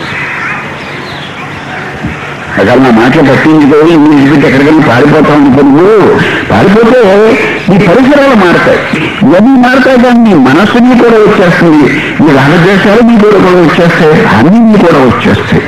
అక్కడ నా మాటలు పట్టించుకోవాలి నీ ఇంటికి ఎక్కడికైనా పారిపోతావు అనుకో నువ్వు పారిపోతే నీ పరిసరాలు మారుతాయి ఇవన్నీ మారుతాయి కానీ నీ మనస్సుని కూడా వచ్చేస్తుంది నీ రాగద్వేషాలు నీ కూడా కూడా వచ్చేస్తాయి అన్నీ నీ కూడా వచ్చేస్తాయి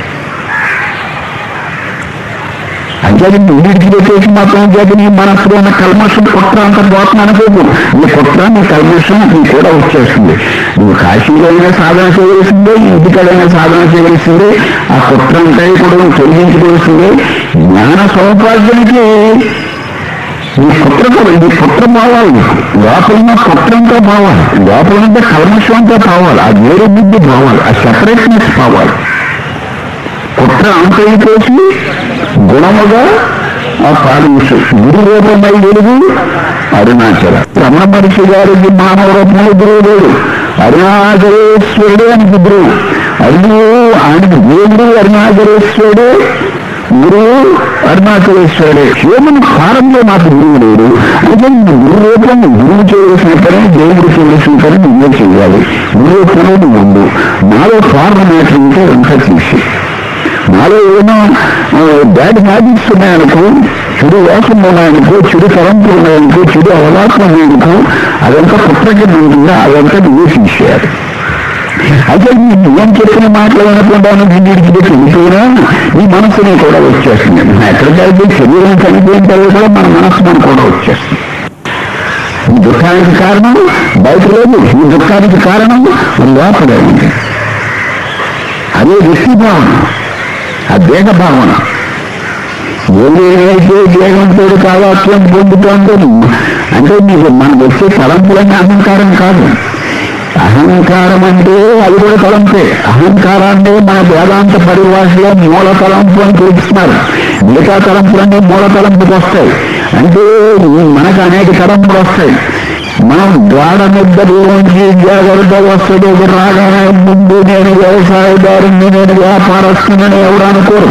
అంటే నువ్వు ఇంటికి పెట్టేసి మాత్రం చేత నీ మనస్సులో ఉన్న కల్మషం కుట్ర అంత పోతున్నా అనుకోకు నీ కుట్ర నీ కల్మషం నీ కూడా వచ్చేస్తుంది నువ్వు కాశీలో అయినా సాధన చేయవలసిందే ఇంటికాడైనా సాధన చేయవలసిందే ఆ కుట్ర అంతా కూడా నువ్వు తొలగించుకోవాల్సిందే జ్ఞాన సౌపార్జనకి నీ కుట్ర నీ కుట్ర పోవాలి నీకు లోపల ఉన్న కుట్ర అంతా పోవాలి లోపల ఉంటే కల్మషం అంతా పోవాలి ఆ వేరే బుద్ధి పోవాలి ఆ సెపరేట్నెస్ పోవాలి కుట్ర అంతైపోసి గుణముగా ఆ పాలించు గురు రూపమై వెలుగు అరుణాచల రమణ మహర్షి గారికి మానవ రూపంలో గురువు లేడు అరుణాచలేశ్వరుడే అని గురువు అరుణు ఆయనకు దేవుడు అరుణాచలేశ్వరుడే గురువు అరుణాచలేశ్వరుడే శివముని ఫారంలో నాకు గురువు లేడు అయితే గురు రూపం గురువు చేయవలసిన పని దేవుడు చేయవలసిన పని నువ్వే చేయాలి గురు రూపంలో నువ్వు ఉండు నాలో ఫారం మ్యాటర్ ఉంటే అంతా తీసి నాలో ఏమో బ్యాడ్ హ్యాబిట్స్ ఉన్నాయనుకో చెడు వాసన ఉన్నాయనుకో చెడు తలంపులు ఉన్నాయనుకో చెడు అవలాసం ఉన్నాయనుకో అదంతా పుట్టకి ఉంటుందా అదంతా నువ్వే తీసేయాలి అయితే నేను ఏం చెప్పిన మాటలు వినకుండా దీనికి వెళ్ళిపోయినా నీ మనసుని కూడా వచ్చేస్తుంది ఎక్కడికైతే శరీరం చనిపోయిన తర్వాత కూడా మన మనసు మనకు కూడా వచ్చేస్తుంది ఈ దుఃఖానికి కారణం బయట లేదు ఈ దుఃఖానికి కారణం మన లోపలే ఉంది అదే వ్యక్తి భావన ఆ దేహ భావన ఏదైతే దేహంతో కావాల్సిన పొందుతోందో అంటే నీకు మనకు వచ్చే తలంపులన్నీ అహంకారం కాదు అహంకారం అంటే అది కూడా తలంపే అహంకారాన్ని మన వేదాంత పరిభాషలో మూల తలంపు అని పిలుస్తున్నారు మిగతా తలంపులన్నీ మూల తలంపుకి వస్తాయి అంటే మనకు అనేక తలంపులు వస్తాయి మనం గాఢ నిద్రలోంచి జాగ్రత్త వస్తుంది రాగానే ముందు నేను వ్యవసాయదారుని నేను వ్యాపారస్తుని ఎవరు అనుకోరు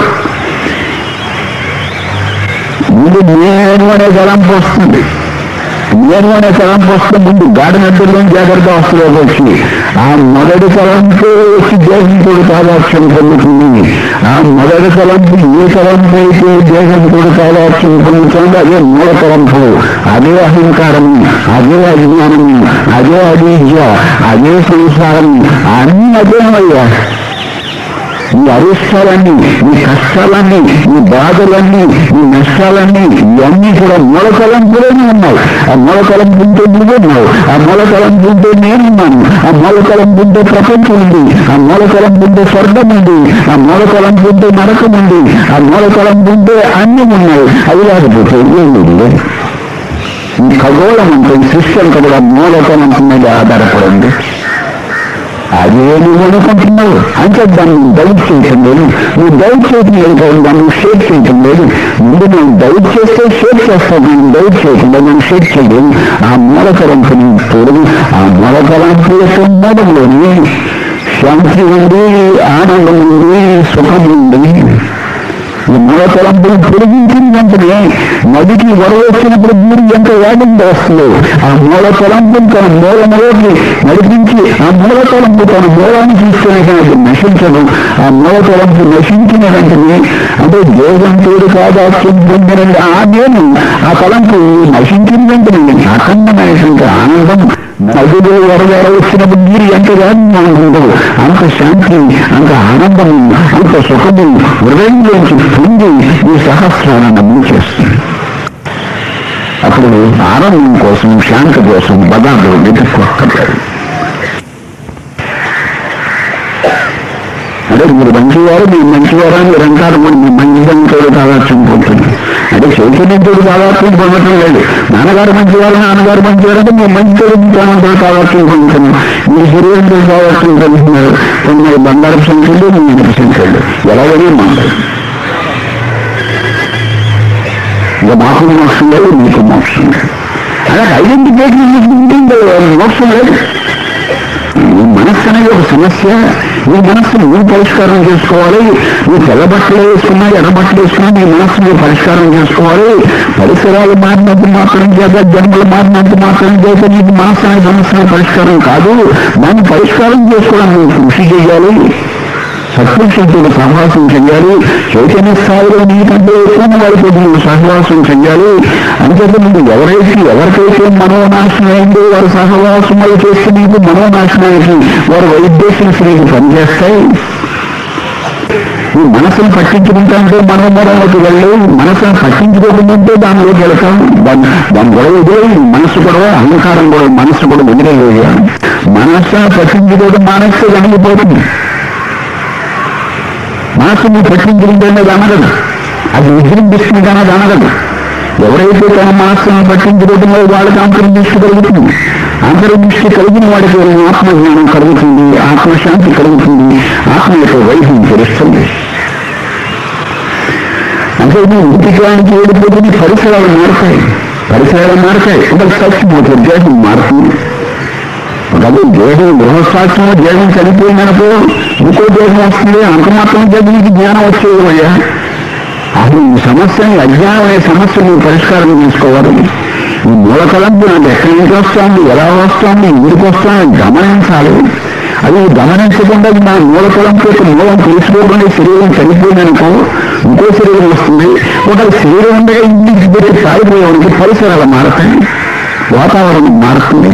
ముందు నేను అనే తలంపు వస్తుంది నేను అనే తలంపు వస్తే ముందు గాఢ నిద్రలో జాగ్రత్త వస్తుంది వచ్చి ఆ మొదటి తలంపు వచ్చి దేశంతో కాదాక్షం పొందుతుంది ఆ మొదటి తలంపు ఏ తలంపు అయితే దేశంతో కాదాక్షం పొందుతుందో అదే మూల తలంపు అదే అహంకారం అదే అజ్ఞానం అదే అవిద్య అదే సంసారం అన్నీ అదేమయ్యా ఈ అరిష్టాలన్నీ ఈ కష్టాలన్నీ ఈ బాధలన్నీ ఈ నష్టాలన్నీ ఇవన్నీ కూడా మూలకలంపులోనే ఉన్నాయి ఆ మూలకలంపు ఉంటే నువ్వున్నావు ఆ మూలకలంపు ఉంటే నేనున్నాను ఆ మూలకలంపు ఉంటే ప్రపంచం ఉంది ఆ మూలకలంపు ఉంటే స్వర్గం ఉంది ఆ మూలకలంపు ఉంటే నరకం ఉంది ఆ మూలకలంపు ఉంటే అన్నీ ఉన్నాయి అవి లేకపోతే ఏం లేదు ఈ ఖగోళం అంటే ఈ సృష్టి అంతా కూడా మూలకలంపు మీద ఆధారపడింది అదే నువ్వు అనుకుంటున్నావు అంటే దాన్ని డౌట్ చేయటం లేదు నువ్వు డౌట్ చేయటం లేదు కదా దాన్ని షేర్ చేయటం లేదు ముందు నువ్వు డౌట్ చేస్తే షేర్ చేస్తావు నేను డౌట్ చేయటం లేదు నేను షేర్ చేయలేదు ఆ మూలకలంపు తోడు ఆ మూలకలంపు యొక్క మూలంలోని శాంతి ఉంది ఆనందం ఉంది సుఖం ఉంది ఈ మూలతలంపులు పొడిగించిన వెంటనే నదికి వరద వచ్చినప్పుడు నీరు ఎంత వేగంగా వస్తుందో ఆ మూలతలంపు తన మూలములోకి నడిపించి ఆ మూలతలంపు తన మూలాన్ని తీసుకునే కానీ అది నశించదు ఆ మూలతలంపు నశించిన వెంటనే అంటే దేశంతో కాదాక్యం పొందిన ఆ నేను ఆ తలంపు నశించిన వెంటనే అఖండమైనటువంటి ఆనందం నదిలో వరద వచ్చినప్పుడు నీరు ఎంత వేగంగా ఉంటుందో అంత శాంతి అంత ఆనందం అంత సుఖము హృదయంలోంచి పొంది ఈ సహస్రాలను ముంచేస్తుంది అప్పుడు ఆనందం కోసం శాంతి కోసం పదార్థం వెతుక్కొక్కర్లేదు అంటే మీరు మంచివారు మీ మంచివారు అని మీరు అంటారు మరి మీ మంచిదంతో తాదాత్యం పొందుతుంది అంటే చైతన్యంతో తాదాత్యం పొందటం లేదు నాన్నగారు మంచివారు నాన్నగారు మంచివారు అంటే మీ మంచితో ప్రాణంతో తాదాత్యం పొందుతున్నాం మీ శరీరంతో తాదాత్యం పొందుతున్నారు కొన్ని బంగారం సంఖ్యలు మీ ఇంటి సంఖ్యలు ఎలాగైనా మాట్లాడు ఇక మాకు మోక్షం లేదు మీకు మోక్షం లేదు అలాగే ఐడెంటిఫికేషన్ మోక్షం లేదు ఈ మనస్సు అనేది ఒక సమస్య ఈ మనస్సును నువ్వు పరిష్కారం చేసుకోవాలి నువ్వు తెల్ల బట్టలు వేసుకున్నా ఎర్ర బట్టలు వేసుకున్నా నీ మనస్సు నువ్వు పరిష్కారం చేసుకోవాలి పరిసరాలు మారినంత మాత్రం చేత జన్మలు మారినంత మాత్రం చేత నీకు మనస్సు అనే సమస్య పరిష్కారం కాదు దాన్ని పరిష్కారం చేసుకోవడానికి నువ్వు కృషి చేయాలి సత్పురుషులతో సహవాసం చెయ్యాలి చైతన్య స్థాయిలో నీకంటే ఎక్కువ వారితో నువ్వు సహవాసం చెయ్యాలి అంతేత నువ్వు ఎవరైతే ఎవరికైతే మనోనాశనం అయిందో వారు సహవాసం అవి చేస్తే నీకు మనోనాశనానికి వారు వైద్యేషన్స్ నీకు పనిచేస్తాయి ఈ మనసును పట్టించుకుంటాంటే మనోమరంలోకి వెళ్ళి మనసును పట్టించుకోకుంటే దానిలోకి వెళ్తాం దాన్ని దాని గొడవ వదిలేయి మనసు గొడవ అహంకారం గొడవ మనసు కూడా వదిలేయ మనస్సును పట్టించుకోవడం మనస్సు వెనగిపోతుంది మనసుని పట్టించుకుంటే అది అనగదు అది విజృంభిస్తుంది కానీ అది అనగదు ఎవరైతే తన మనస్సును పట్టించుకోవడంలో వాళ్ళకి అంతర్దృష్టి కలుగుతుంది అంతర్దృష్టి కలిగిన వాడికి ఆత్మజ్ఞానం కలుగుతుంది ఆత్మశాంతి కలుగుతుంది ఆత్మ యొక్క వైద్యం తెలుస్తుంది అంటే అంటే నీ ఇంటికానికి వెళ్ళిపోతే నీ పరిసరాలు మారుతాయి పరిసరాలు మారుతాయి ఒక చచ్చిపోతే దేహం మారుతుంది అదే దేహం గృహస్థాత్మ దేహం చనిపోయిందనుకో ఇంకో దేహం వస్తుంది అంత మాత్రం చేత నీకు జ్ఞానం వచ్చేది అయ్యా అసలు ఈ సమస్యని అజ్ఞానం అనే సమస్య నువ్వు పరిష్కారం చేసుకోవాలి ఈ మూల తలంపు నాకు ఎక్కడి నుంచి వస్తుంది ఎలా వస్తుంది ఎందుకు వస్తుంది గమనించాలి అది గమనించకుండా నా మూల తలంపు యొక్క మూలం తెలుసుకోకుండా శరీరం చనిపోయిందనుకో ఇంకో శరీరం వస్తుంది ఒక శరీరం ఉండగా ఇంటికి పెట్టి పారిపోయేవాడికి పరిసరాలు మారుతాయి వాతావరణం మారుతుంది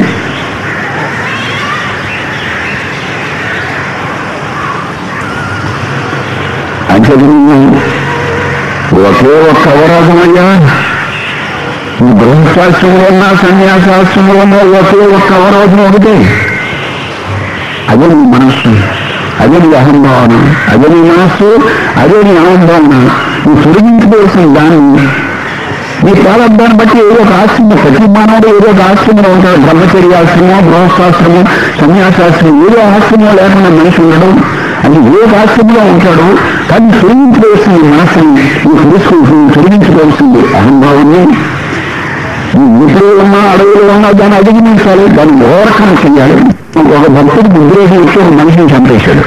అంచెలు ఒకే ఒక్క అవరోధమయ్యా ఈ గృహశాస్త్రంలో ఉన్న సన్యాసాస్త్రంలో ఉన్న ఒకే ఒక్క అవరోధం ఒకటే అదే నీ మనస్సు అదే నీ అహంభావన అదే నీ మనస్సు అదే నీ అహంభావన నువ్వు తొలగించుకోవాల్సిన దాన్ని నీ ప్రారంభాన్ని బట్టి ఏదో ఒక ఆశ్రమం ప్రతి మానవుడు ఏదో ఒక ఆశ్రమంలో ఉంటాడు బ్రహ్మచర్యాశ్రమం గృహస్థాశ్రమం సన్యాసాశ్రమం ఏదో ఆశ్రమం లేకుండా మనిషి ఉండడం అది ఏ ఒక ఆశ్రమంలో ఉంటాడు కానీ తొలగించుకోవాల్సింది మనస్సుని నువ్వు తెలుసుకోవాల్సింది తొలగించుకోవాల్సింది అహంభావాన్ని నువ్వు ఇంట్లో ఉన్నా అడవిలో ఉన్నా దాన్ని అధిగమించాలి దాన్ని ఓవర్కమ్ చేయాలి ఒక భక్తుడికి ఉద్రేకం ఇచ్చి ఒక మనిషిని చంపేశాడు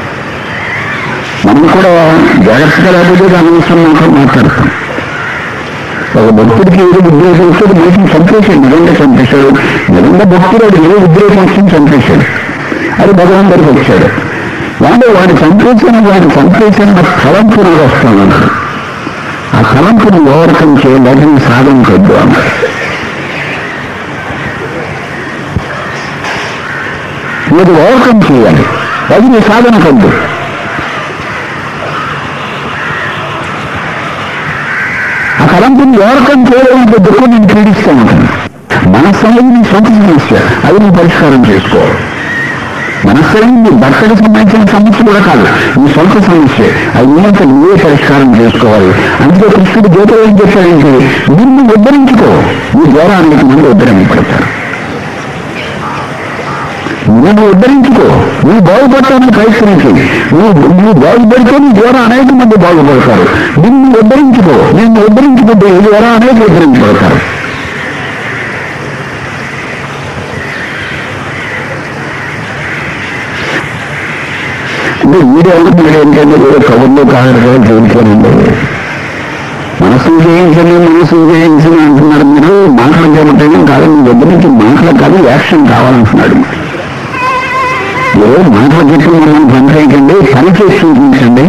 మనం కూడా జాగ్రత్తగా లేకపోతే దాని విషయం మాత్రం మాట్లాడతాం ఒక భక్తుడికి ఏదో ఉద్రేకం ఇస్తే ఒక మనిషిని చంపేశాడు నిజంగా చంపేశాడు నిజంగా భక్తుడు అది ఏ ఉద్రేకం వచ్చింది చంపేశాడు అది భగవంతుడికి వచ్చాడు వాడు వాడిని చంపేసిన వాడిని చంపేసిన తలంపు నాకు వస్తానన్నాడు ఆ తలంపుని ఓవర్కమ్ చేయడానికి సాధన కొద్దు అన్నాడు మీరు ఓవర్కమ్ చేయాలి అది నీ సాధన కొద్దు ఆ తలంపుని ఓవర్కమ్ చేయడానికి దుఃఖం నేను పీడిస్తూ ఉంటాను మనస్సు అనేది నీ సొంత సమస్య అది నువ్వు పరిష్కారం చేసుకోవాలి మనస్సు అనేది నీ భర్తకు సంబంధించిన సమస్య కూడా కాదు నీ సొంత సమస్య అది నీంత నువ్వే పరిష్కారం చేసుకోవాలి అందుకే కృష్ణుడు గీతలో ఏం చెప్పాడంటే నిన్ను ఉద్ధరించుకో నీ ద్వారా అనేక మంది ఉద్ధరింపడతారు నువ్వు ఉద్ధరించుకో నువ్వు బాగుపడటానికి ప్రయత్నించు నువ్వు నువ్వు బాగుపడితే నీ ద్వారా అనేక మంది బాగుపడతారు నిన్ను ఉద్ధరించుకో నిన్ను ఉద్ధరించుకుంటే నీ ద్వారా అనేక ఉద్ధరించబడతారు అంటే వీడియో అనుకున్నాడు ఏంటంటే ఏదో కబుర్లు కాగరగా చూడుకోనండి మనసు జయించండి మనసు జయించండి అంటున్నాడు మీరు మాటలు చెప్పటం కాదు మీ దగ్గర నుంచి మాటలు కాదు యాక్షన్ కావాలంటున్నాడు మీరు మాటలు చెప్పి మిమ్మల్ని పని చేయకండి పని చేసి చూపించండి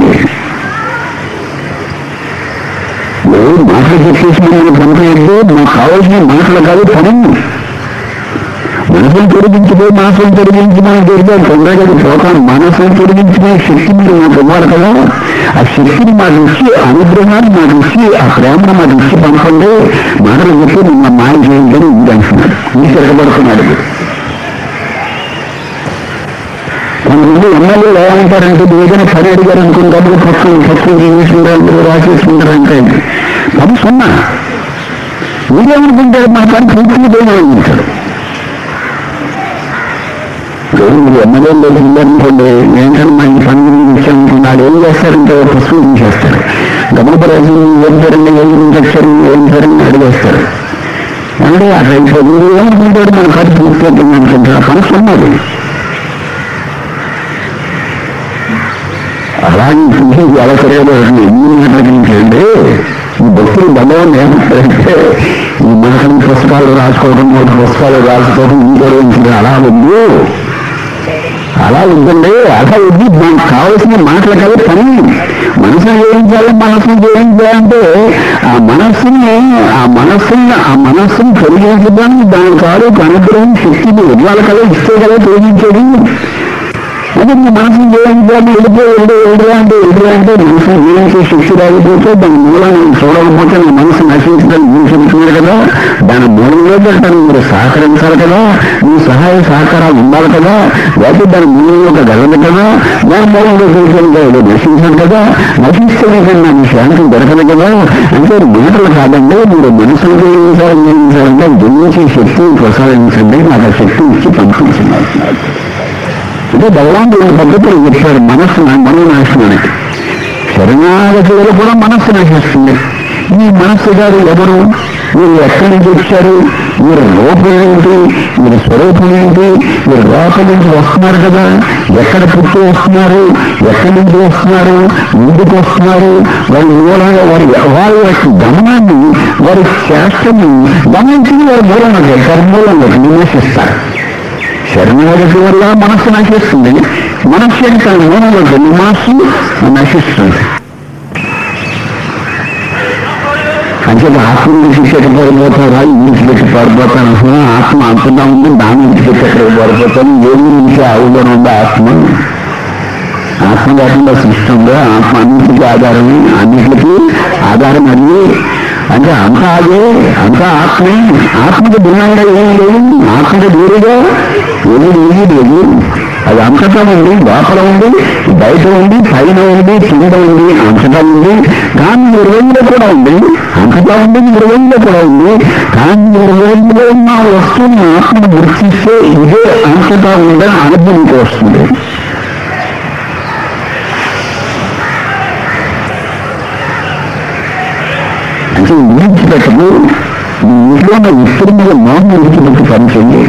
మీరు మాటలు చెప్పేసి మిమ్మల్ని పని చేయద్దు మాకు కావాల్సిన మాటలు కాదు పని మనసును తొలగించిపోయి మనసును తొలగించి మనం జరిగే తొందరగా పోతాను మనసును తొలగించుకునే శక్తి మీరు మాకు ఇవ్వాలి కదా ఆ శక్తిని మాకు ఇచ్చి అనుగ్రహాన్ని మాకు ఇచ్చి ఆ ప్రేమను మాకు ఇచ్చి పంపండి మాటలు చెప్పి మిమ్మల్ని మాయ చేయండి ఇది అంటున్నాడు ఇది తిరగబడుతున్నాడు మీరు కొంతమంది ఎమ్మెల్యేలు ఏమంటారంటే మీరు ఏదైనా పని అడిగారు అనుకుంటారు పక్కన పక్కన తీసుకుంటారు రాసేసుకుంటారు అంటే పని సున్నా మీరేమనుకుంటారు మా పని పూర్తిగా పోయినాడు ఇప్పుడు మీరు ఎమ్మెల్యేలు వెళ్ళారనుకోండి ఏంటంటే మా ఈ పని గురించి ఇచ్చామనుకోండి వాళ్ళు ఏం చేస్తారంటే ఒక పుస్తకం తీసేస్తారు గమనపరాజు ఏం పేరండి ఏం గురించి వచ్చారు ఏం పేరండి అడిగేస్తారు అంటే అక్కడ ఇప్పుడు మీరు ఏమనుకుంటాడు మన ఖర్చు పూర్తి అవుతుంది అనుకుంటారు ఆ పని ఉన్నది అలాగే ఇది ఎలా తిరగదు ఎన్ని మాటలంటే ఈ భక్తులు భగవాన్ ఏమంటారంటే ఈ మాటలు పుస్తకాలు రాసుకోవడం మూడు పుస్తకాలు రాసుకోవడం ఇంకోటి ఇంకోటి అలా ఉంది అలా ఉందండి అలా ఉంది మనకు కావాల్సిన మాటలు కాదు పని మనసును జయించాలి మనసును జయించాలంటే ఆ మనస్సుని ఆ మనస్సుని ఆ మనస్సుని తొలగించడానికి దాని కాదు అనుగ్రహం శక్తిని ఇవ్వాలి కదా ఇస్తే కదా తొలగించేది అదే మీ మనసుని జయించాలి వెళ్ళిపో వెళ్ళి వెళ్ళిరా అంటే వెళ్ళిరా అంటే మనసుని జయించే శక్తి రాకపోతే దాని మూలాన్ని చూడకపోతే నా మనసు నశించడానికి మీరు చెబుతున్నారు కదా దాని మూలంలో పెట్టడానికి మీరు సహకరించాలి కదా మీ సహాయ సహకారాలు ఉండాలి కదా లేకపోతే దాని మూలంలో గలదు కదా దాని మూలంలో చూసుకుంటే ఏదో నశించాలి కదా నశిస్తేనే కానీ నాకు శాంతి దొరకదు కదా అంటే మాటలు కాదండి మీరు మనసును జయించాలని జయించాలంటే జయించే శక్తిని ప్రసాదించండి నాకు ఆ శక్తి ఇచ్చి పంపించండి అంటున్నాడు అంటే భగవాన్ రెండు పద్ధతులు చెప్పాడు మనస్సు మనోనాశనానికి శరణాగతిలో కూడా మనస్సు నశిస్తుంది ఈ మనస్సు గారు ఎవరు మీరు ఎక్కడి నుంచి వచ్చారు మీరు రూపం ఏంటి మీరు స్వరూపం ఏంటి మీరు లోపల నుంచి వస్తున్నారు కదా ఎక్కడ పుట్టి వస్తున్నారు ఎక్కడి నుంచి వస్తున్నారు ఎందుకు వస్తున్నారు వారి మూలంగా వారి వారి యొక్క గమనాన్ని వారి చేష్టని గమనించి వారి మూలంగా వెళ్తారు మూలంగా విమర్శిస్తారు శరణాగతి వల్ల మనస్సు నశిస్తుంది మనస్సు యొక్క మూలంలో మనస్సు నశిస్తుంది అంటే ఆత్మ విడిచిపెట్టి పడిపోతారా విడిచిపెట్టి పడిపోతాను అసలు ఆత్మ అంతగా ఉంది దాన్ని విడిచిపెట్టి ఎక్కడికి పడిపోతాను ఏమి నుంచి ఆవులో ఉంది ఆత్మ ఆత్మ కాకుండా సృష్టి ఉందో ఆత్మ అన్నింటికి ఆధారమే అన్నింటికి ఆధారం అది అంటే అంత అదే అంత ఆత్మే ఆత్మకి భిన్నంగా ఏం లేదు ఆత్మకి దూరుగా ఏమీ ఏమీ లేదు అది అంతటా ఉంది లోపల ఉంది బయట ఉంది పైన ఉంది కింద ఉంది అంతటా ఉంది కానీ నిర్వహణలో కూడా ఉంది అంతటా ఉంది నిర్వహణలో కూడా ఉంది కానీ నిర్వహణలో ఉన్న వస్తువుని ఆత్మను గుర్తిస్తే ఇదే అంతటా ఉందని అనుభూతికి వస్తుంది అంటే విడిచిపెట్టదు మీ ఇంట్లో ఉన్న వ్యక్తుల మీద మోహం విడిచిపెట్టి పనిచేయండి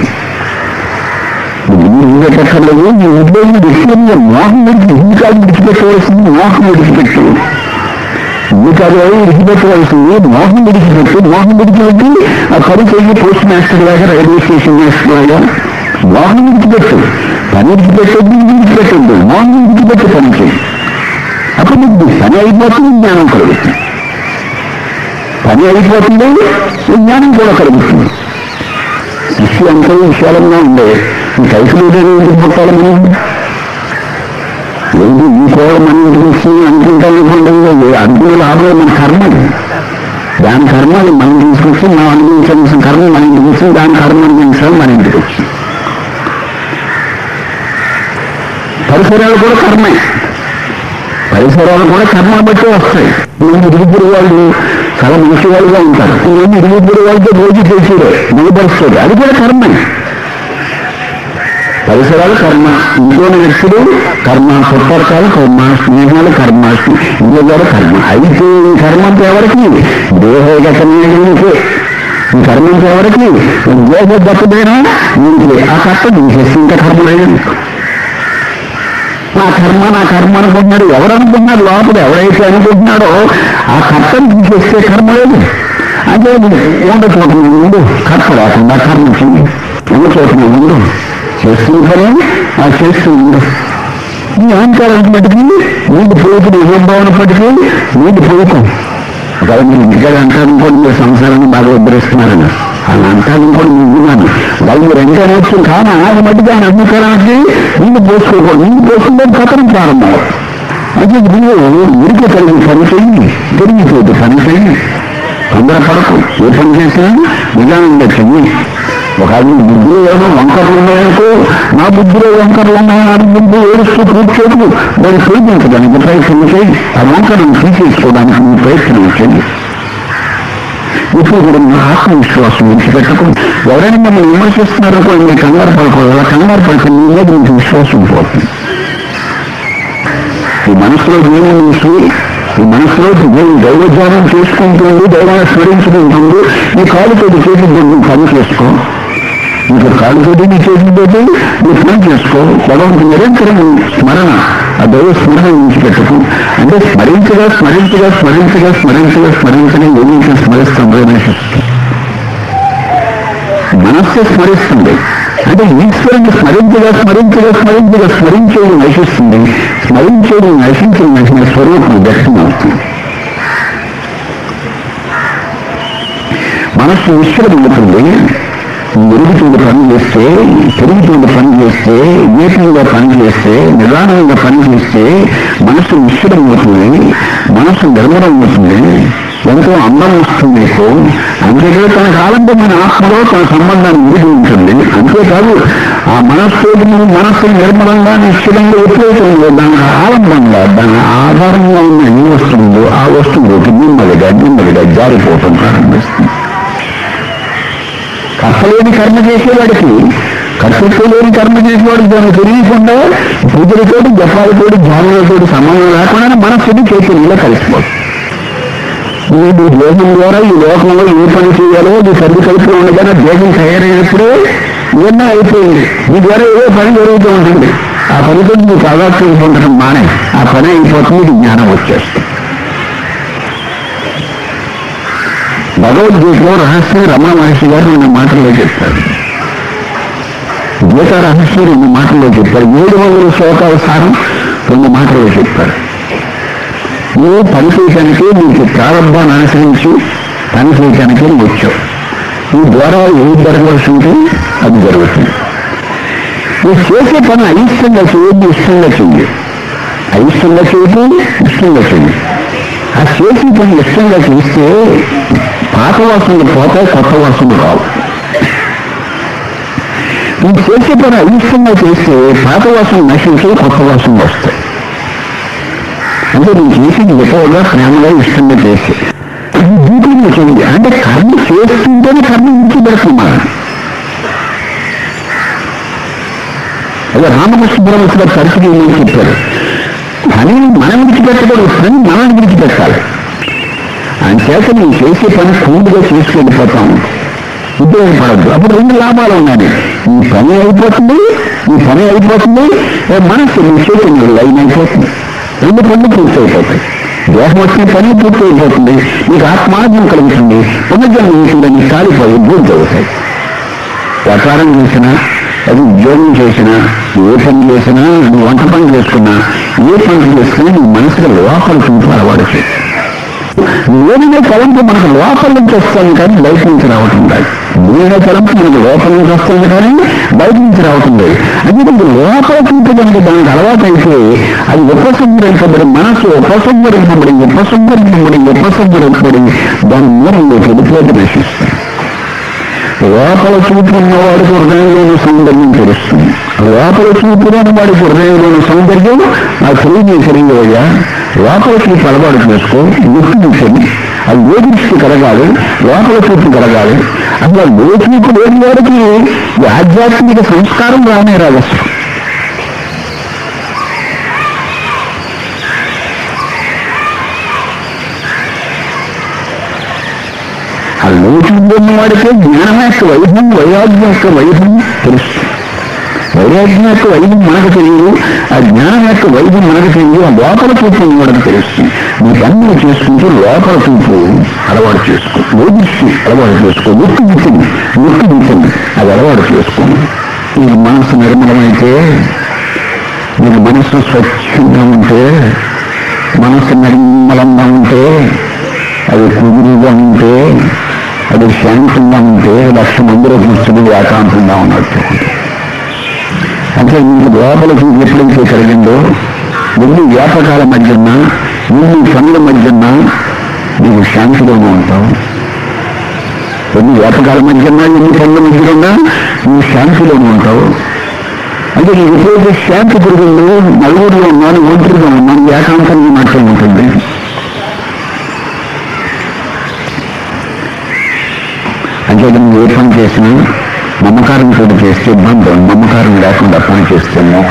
మీరు విడిచిపెట్టలేదు మీ ఇంట్లో ఉన్న వ్యక్తుల మీద మోహం విడిచి ఇంకా విడిచిపెట్టవలసింది మోహం విడిచిపెట్టు ఇంకా విడిచిపెట్టవలసింది మోహం విడిచిపెట్టు మోహం విడిచిపెట్టి ఆ పని చెయ్యి పోస్ట్ మాస్టర్ లాగా రైల్వే స్టేషన్ మాస్టర్ లాగా మోహం విడిచిపెట్టు పని విడిచిపెట్టద్దు విడిచిపెట్టద్దు మోహం విడిచిపెట్టి పని చెయ్యి అప్పుడు నీకు పని అయిపోతుంది జ్ఞానం కలుగుతుంది పని అయిపోతుంది జ్ఞానం కూడా కలుగుతుంది సృష్టి అంతా విశాలంగా ఉండే ఈ కైకులు ఎందుకు పుట్టాలి మనం ఏంటి ఈ కోడ మన ఇంటికి వచ్చి అనుకుంటాం అనుకుంటుంది అనుకునే లాభం మన కర్మ దాని కర్మ అది మనం తీసుకొచ్చి మనం అనుభవించాల్సిన కర్మ మన ఇంటికి వచ్చి దాని కర్మ అనుభవించాలి మన ఇంటికి వచ్చి పరిసరాలు కూడా కర్మే పరిసరాలు కూడా కర్మ బట్టి వస్తాయి నేను ఇరుగుపురు వాళ్ళు చాలా మంచి వాళ్ళుగా ఉంటారు నేను ఇరుగుపురు వాళ్ళతో రోజు చేసేదే నిలబరుస్తుంది అది కూడా కర్మే పరిసరాలు కర్మ ఇంట్లోని వ్యక్తులు కర్మ పుట్టకాలు కర్మ స్నేహాలు కర్మ ఇంట్లో కూడా కర్మ అయితే ఈ కర్మ అంటే ఎవరికి దేహగతమైనకే ఈ కర్మ అంటే ఎవరికి దేహ దత్తమైనా నీకే ఆ కర్త తీసేసి ఇంకా కర్మ లేదు నా కర్మ నా కర్మ అనుకుంటున్నాడు ఎవరు అనుకుంటున్నాడు లోపల ఎవరైతే అనుకుంటున్నాడో ఆ కర్తను తీసేస్తే కర్మ లేదు అంటే ఉండ చోట ముందు కర్త లేకుండా కర్మ చెయ్యి ఉన్న చోట ముందు చేస్తూ పని ఆ చేస్తూ ఉండు నీ అహంకారానికి నీళ్ళు పోయికి ఏం బాగున్నప్పటికీ నీళ్ళు పోయికో ఒకవేళ మీరు ఇంటికాడ అంటారు కూడా మీరు సంసారాన్ని బాగా ఉద్ధరిస్తున్నారని అలా అంటారు కూడా మీరు విన్నాను వాళ్ళు మీరు ఎంత అనొచ్చు కానీ ఆయన మట్టిగా ఆయన అధికారానికి నీళ్ళు పోసుకోకూడదు నీళ్ళు పోసుకుంటే పతనం ప్రారంభం అయితే నువ్వు ఉరికి కలిగి పని చెయ్యి తిరిగిపోతే పని చెయ్యి తొందర పడకు ఏ పని చేసినా నిజానంగా చెయ్యి ఒక బుద్ధిలో ఏమో వంకర్లు ఉన్నాయనుకో నా బుద్ధిలో వంకర్లు ఉన్నాయని ముందు ఏడుస్తూ కూర్చోదు దాన్ని తొలగించడానికి ప్రయత్నం చేయి ఆ వంకరను తీసేసుకోవడానికి నీ ప్రయత్నం చేయి ఇప్పుడు కూడా మీ ఆత్మవిశ్వాసం విడిచిపెట్టకు ఎవరైనా మిమ్మల్ని విమర్శిస్తున్నారో మీరు కంగారు పడకూడదు అలా కంగారు పడుతుంది మీ మీద మీకు విశ్వాసం పోతుంది ఈ మనసులో దేవుని చూసి ఈ మనసులో దేవుని దైవజ్ఞానం చేసుకుంటుంది దైవాన్ని స్మరించుకుంటుంది ఈ కాలుతోటి చేతులతో నువ్వు పని చేసుకో నీకు కాలుతోటి నీ చేతులతోటి నువ్వు పని చేసుకో భగవంతు నిరంతరం స్మరణ ఆ దైవ స్మరణ విడిచిపెట్టకు అంటే స్మరించగా స్మరించగా స్మరించగా స్మరించగా స్మరించగా ఏదైతే స్మరిస్తుందో నశిస్తుంది మనస్సు స్మరిస్తుంది అంటే ఈశ్వరుని స్మరించగా స్మరించగా స్మరించగా స్మరించేది నశిస్తుంది స్మరించేది నశించిన నశిన స్వరూపం వ్యక్తం అవుతుంది మనస్సు విశ్వరమవుతుంది మెరుగుతుంది పని చేస్తే పెరుగుతుంది పని చేస్తే దీపంగా పని చేస్తే నిదానంగా పని చేస్తే మనసు విశ్వరం అవుతుంది మనసు నిర్మలం అవుతుంది ఎంతో అందం వస్తుంది మీకు అంతేకాదు తన కాలంతో మన ఆత్మలో తన సంబంధాన్ని విడిగి ఉంటుంది అంతేకాదు ఆ మనస్సు మనస్సు నిర్మలంగా నిశ్చలంగా ఎప్పుడైతే ఉందో దానికి ఆలంబంగా దాని ఆధారంగా ఉన్న ఏ వస్తుందో ఆ వస్తువులోకి నెమ్మదిగా నెమ్మదిగా జారిపోవటం ప్రారంభిస్తుంది కప్పలేని కర్మ చేసేవాడికి కర్తృత్వం లేని కర్మ చేసేవాడు దాన్ని తెలియకుండా పూజలతోటి జపాలతోటి ధ్యానాలతోటి సంబంధం లేకుండా మనస్సుని చైతన్యంలో కలిసిపోతుంది ఈ దేహం ద్వారా ఈ లోకంలో ఏ పని చేయాలో నీ తల్లి కడుపులో ఉండగానే దేహం తయారైనప్పుడే ఇవన్నీ అయిపోయింది నీ ద్వారా ఏదో పని జరుగుతూ ఉంటుంది ఆ పనితో నీ తాదాత్మ్యం పొందడం మానే ఆ పని అయిపోతుంది నీకు జ్ఞానం వచ్చేస్తుంది భగవద్గీతలో రహస్యం రమణ మహర్షి గారు రెండు మాటల్లో చెప్తారు గీత రహస్యం రెండు మాటల్లో చెప్పారు ఏడు వందల శ్లోకాల సారం రెండు మాటల్లో చెప్పారు నువ్వు పని చేయటానికి నీకు ప్రారంభాన్ని అనుసరించి పని చేయటానికి నువ్వు వచ్చావు నీ ద్వారా ఏది జరగవలసి ఉంటే అది జరుగుతుంది నువ్వు చేసే పని అయిష్టంగా చేయొద్దు ఇష్టంగా చెయ్యి అయిష్టంగా చేయదు ఇష్టంగా చెయ్యి ఆ చేసే పని ఇష్టంగా చేస్తే పాత వాసనలు పోతాయి కొత్త వాసనలు రావు నువ్వు చేసే పని అయిష్టంగా చేస్తే పాత వాసన నశించి కొత్త వాసనలు వస్తాయి అంటే నువ్వు చేసింది ఎక్కువగా ప్రేమగా ఇష్టంగా చేసి ఇది డ్యూటీని చేయండి అంటే కర్మ చేస్తుంటేనే కర్మ విడిచిపెడుతుంది మనం అదే రామకృష్ణ పరమశుల పరిస్థితి ఏమని చెప్పారు పనిని మనం విడిచిపెట్టకూడదు పని మనం విడిచిపెట్టాలి అంచేత నువ్వు చేసే పని కూడుగా చేసుకెళ్ళిపోతాం ఉపయోగపడద్దు అప్పుడు రెండు లాభాలు ఉన్నాయి ఈ పని అయిపోతుంది ఈ పని అయిపోతుంది ఏ మనసు నీ చేతులు లైన్ అయిపోతుంది రెండు పనులు పూర్తి అయిపోతాయి దేహం వచ్చిన పని పూర్తి అయిపోతుంది నీకు ఆత్మార్థం కలుగుతుంది పునర్జన్మ నీ కాలిపోయి పూర్తి అవుతాయి వ్యాపారం చేసినా అది ఉద్యోగం చేసినా ఏ పని చేసినా నువ్వు వంట పని చేసుకున్నా ఏ పని చేసినా నీ మనసులో లోపల చూపు అలవాటు చేయి నేననే తలంపు మనకు లోపల నుంచి వస్తాను కానీ బయట నుంచి రావటం లేదు నేనే తలంపు మనకు లోపల నుంచి వస్తుంది కానీ బయట నుంచి రావటం లేదు అంటే నీకు లోపల చూపు కనుక దానికి అలవాటు అయితే అది ఉపసంహరించబడి మనసు ఉపసంహరించబడి ఉపసంహరించబడి ఉపసంహరించబడి దాని మూలంలోకి వెళ్ళిపోతే నశిస్తాయి లోపల చూపు ఉన్నవాడికి హృదయంలోని సౌందర్యం తెలుస్తుంది లోపల చూపు లేని వాడికి హృదయంలోని సౌందర్యం నాకు తెలియదు తెలియదయ్యా లోపల చూపు అలవాటు చేసుకో గుర్తు చూసని అది ఏ దృష్టి కలగాలి లోపల చూపు కలగాలి అసలు ఏ చూపు లేని వాడికి ఈ ఆధ్యాత్మిక సంస్కారం రానే రాదు అసలు ఆ లోటు ఉన్న వాడికే జ్ఞానం యొక్క వైభవం వైరాగ్యం యొక్క వైభవం తెలుస్తుంది వైరాగ్యం యొక్క వైభవం మనకు తెలియదు ఆ జ్ఞానం యొక్క వైభవం మనకు తెలియదు ఆ లోపల చూపు ఉన్నవాడికి తెలుస్తుంది నీ పనులు చేసుకుంటూ లోపల చూపు అలవాటు చేసుకో లోదృష్టి అలవాటు చేసుకో నొక్కి దిక్కింది నొక్కి దిక్కింది అది అలవాటు చేసుకోండి నీ మనసు నిర్మలమైతే నీ మనసు స్వచ్ఛంగా ఉంటే మనసు నిర్మలంగా ఉంటే అది కుదురుగా ఉంటే అది శాంతంగా ఉంటే లక్ష మందిలో కూర్చుని ఏకాంతంగా ఉన్నట్టు అంటే నీకు లోపలికి ఎప్పుడైతే కలిగిందో ఎన్ని వ్యాపకాల మధ్యన ఎన్ని పనుల మధ్యన నీకు శాంతిలోనే ఉంటావు ఎన్ని వ్యాపకాల మధ్యన ఎన్ని పనుల మధ్యన నువ్వు శాంతిలోనే ఉంటావు అంటే నీకు ఎప్పుడైతే శాంతి పెరిగిందో నలుగురిలో ఉన్నాను ఒంటరిగా ఉన్నాను ఏకాంతంగా మాత్రం ఉంటుంది అంటే నువ్వు ఏ పని చేసినా మమకారంతో చేస్తే ఇబ్బంది మమకారం లేకుండా పని చేస్తున్నావు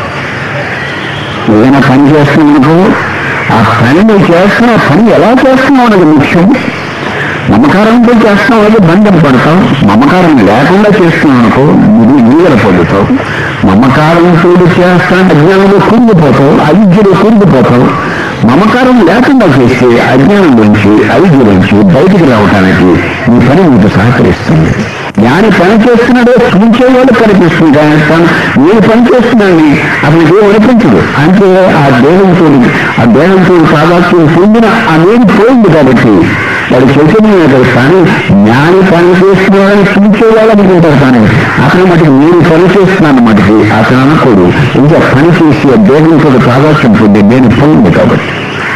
ఏదైనా పని చేస్తున్నావు ఆ పని నువ్వు చేస్తున్న పని ఎలా చేస్తున్నావు అనేది ముఖ్యం మమకారంతో చేస్తున్నావు అయితే బంధం పడతావు మమకారం లేకుండా చేస్తున్నావు అనుకో ఇది విడుదల పొందుతావు మమకారంతో చేస్తాను అజ్ఞానంలో కూలిపోతావు అవిద్యలో కూలిపోతావు మమకారం లేకుండా చేస్తే అజ్ఞానం నుంచి అవిద్య నుంచి బయటికి రావటానికి ఈ పని మీకు సహకరిస్తుంది జ్ఞాని పని చేస్తున్నాడో చూసే వాళ్ళు కనిపిస్తుంది కానీ తను నేను పని చేస్తున్నానని అతనికి ఏం అనిపించదు అంటే ఆ దేహంతో ఆ దేహంతో సాదాత్యం పొందిన ఆ నేను పోయింది కాబట్టి వాడు చైతన్యం అతడు కానీ జ్ఞాని పని చేస్తున్నాడని చూసే వాళ్ళు అనుకుంటారు కానీ అతను మటుకు నేను పని చేస్తున్నాను మటుకు అతను అనుకోడు ఇంకా పని చేసి ఆ దేహంతో సాదాత్యం పొంది నేను పోయింది కాబట్టి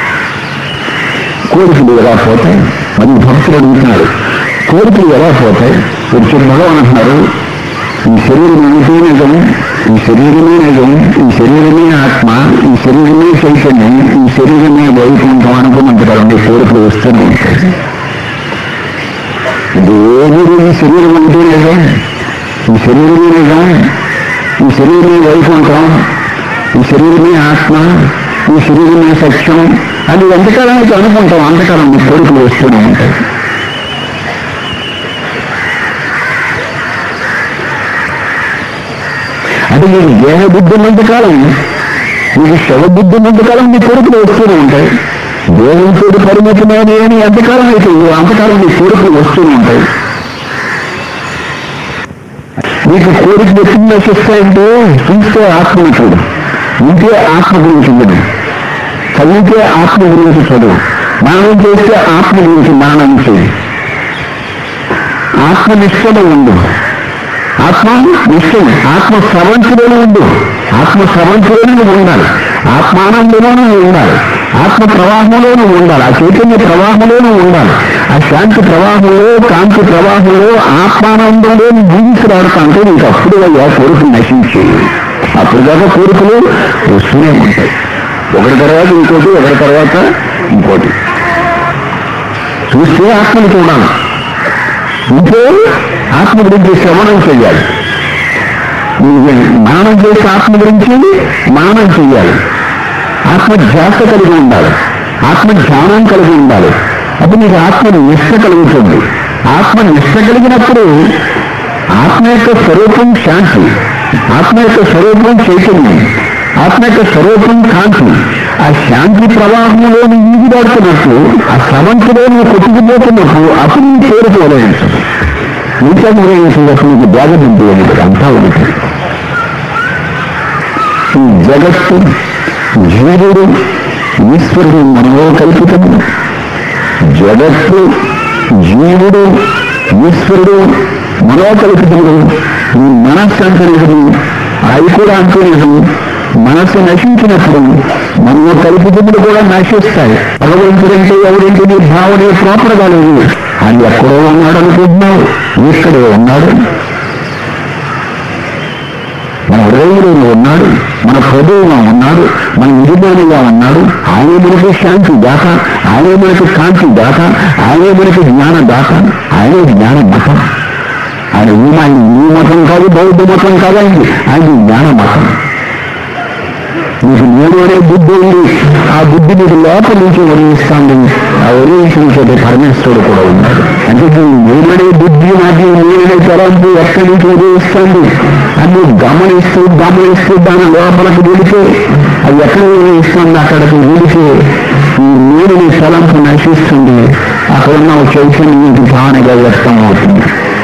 కోరికలు ఎలా పోతాయి మరి భక్తులు అడుగుతున్నారు కోరికలు ఎలా పోతాయి వచ్చి భగవాన్ అంటున్నారు ఈ శరీరం ఏమిటి నిజం ఈ శరీరమే నిజం ఈ శరీరమే ఆత్మ ఈ శరీరమే చైతన్యం ఈ శరీరమే వైకుంఠం అనుకున్నంతకాలం ఈ కోరికలు వస్తూనే ఉంటాయి ఇది ఏది ఈ శరీరం అంటే నిజం ఈ శరీరమేగా ఈ శరీరమే వైకుంఠం ఈ శరీరమే ఆత్మ ఈ శరీరమే సత్యం అది ఎంతకాలం అయితే అనుకుంటాం అంతకాలం నీ కోరికలు వస్తూనే ఉంటాయి అంటే నీకు దేహ బుద్ధి ఉన్నంతకాలం నీకు శవ బుద్ధి ఉన్నంతకాలం నీ కోరికలు వస్తూనే ఉంటాయి దేహంతో పరిమితమైన అని ఎంతకాలం అయితే అంతకాలం నీ కోరికలు వస్తూనే ఉంటాయి నీకు కోరికలు ఎప్పుడు నశిస్తాయంటే చూస్తే ఆత్మను చూడు వింటే ఆత్మ గురించి విను చదివితే ఆత్మ గురించి చదువు మననం చేస్తే ఆత్మ గురించి మననం చేయి ఆత్మ నిష్టలో ఉండు ఆత్మ నిశ్చయం ఆత్మ స్రవంతిలోనే ఉండు ఆత్మ స్రవంతిలోనే నువ్వు ఉండాలి ఆత్మానందంలోనూ నువ్వు ఉండాలి ఆత్మ ప్రవాహంలోనూ ఉండాలి ఆ చైతన్య ప్రవాహంలోనూ ఉండాలి ఆ శాంతి ప్రవాహంలో కాంతి ప్రవాహంలో ఆత్మానందంలో జీవించడాడుతుంటే నీకు అప్పుడు అయ్యా కోరికలు నశించి అప్పుడు దాకా కోరికలు వస్తూనే ఉంటాయి ఒకరి తర్వాత ఇంకోటి ఒకరి తర్వాత ఇంకోటి చూస్తే ఆత్మను చూడాలి ఇంకే ఆత్మ గురించి శ్రవణం చేయాలి నువ్వు మననం చేసే ఆత్మ గురించి మననం చేయాలి ఆత్మ ధ్యాస కలిగి ఉండాలి ఆత్మ ధ్యానం కలిగి ఉండాలి అప్పుడు నీకు ఆత్మ నిష్ట కలుగుతుంది ఆత్మ నిష్ట కలిగినప్పుడు ఆత్మ యొక్క స్వరూపం శాంతి ఆత్మ యొక్క స్వరూపం చైతన్యం ఆత్మ యొక్క స్వరూపం కాంతి ఆ శాంతి ప్రవాహంలో ఈగిదాడుతున్నట్టు ఆ సమంతిలో నువ్వు కొట్టుకుపోతున్నట్టు అప్పుడు నీ పేరు పోలేదు ఇంకా నిర్వహించినప్పుడు నీకు జాగ్రత్త ఏమిటి అంతా ఉంది ఈ జగత్తు జీవుడు ఈశ్వరుడు మనలో కల్పితము జగత్తు జీవుడు ఈశ్వరుడు మనో కల్పితముడు ఈ మనస్సు అంటే నిజము అవి కూడా అంతే నిజము మనస్సు నశించినప్పుడు మనలో కల్పితములు కూడా నశిస్తాయి భగవంతుడంటే ఎవరంటే నీ భావన ప్రాపర్గా లేదు ఆయన ఎక్కడో ఉన్నాడు అనుకుంటున్నావు ఇక్కడే ఉన్నాడు మన హృదయంలో ఉన్నాడు మన హృదయంలో ఉన్నాడు మన యజమానిగా ఉన్నాడు ఆయనే మనకి శాంతి దాత ఆయనే మనకి కాంతి దాత ఆయనే మనకి జ్ఞాన దాత ఆయనే జ్ఞాన మతం ఆయన ఈ ఆయన ఈ మతం కాదు బౌద్ధ మతం కాదు ఆయనది ఆయన జ్ఞాన మతం నీకు నేను అనే బుద్ధి ఉంది ఆ బుద్ధి నీకు లోపల నుంచి వదిలిస్తాను ఆ వదిలించే పరమేశ్వరుడు కూడా ఉన్నాడు అంటే నేను అనే బుద్ధి నాకు నేననే తలంపు ఎక్కడి నుంచి వదిలిస్తాను అన్ని గమనిస్తూ గమనిస్తూ దాని లోపలికి వెళితే అది ఎక్కడ వదిలిస్తుంది అక్కడికి వెళితే ఈ నేను నీ తలంపు నశిస్తుంది అక్కడ ఉన్న ఒక చైతన్యం నీకు తానుగా వ్యక్తం అవుతుంది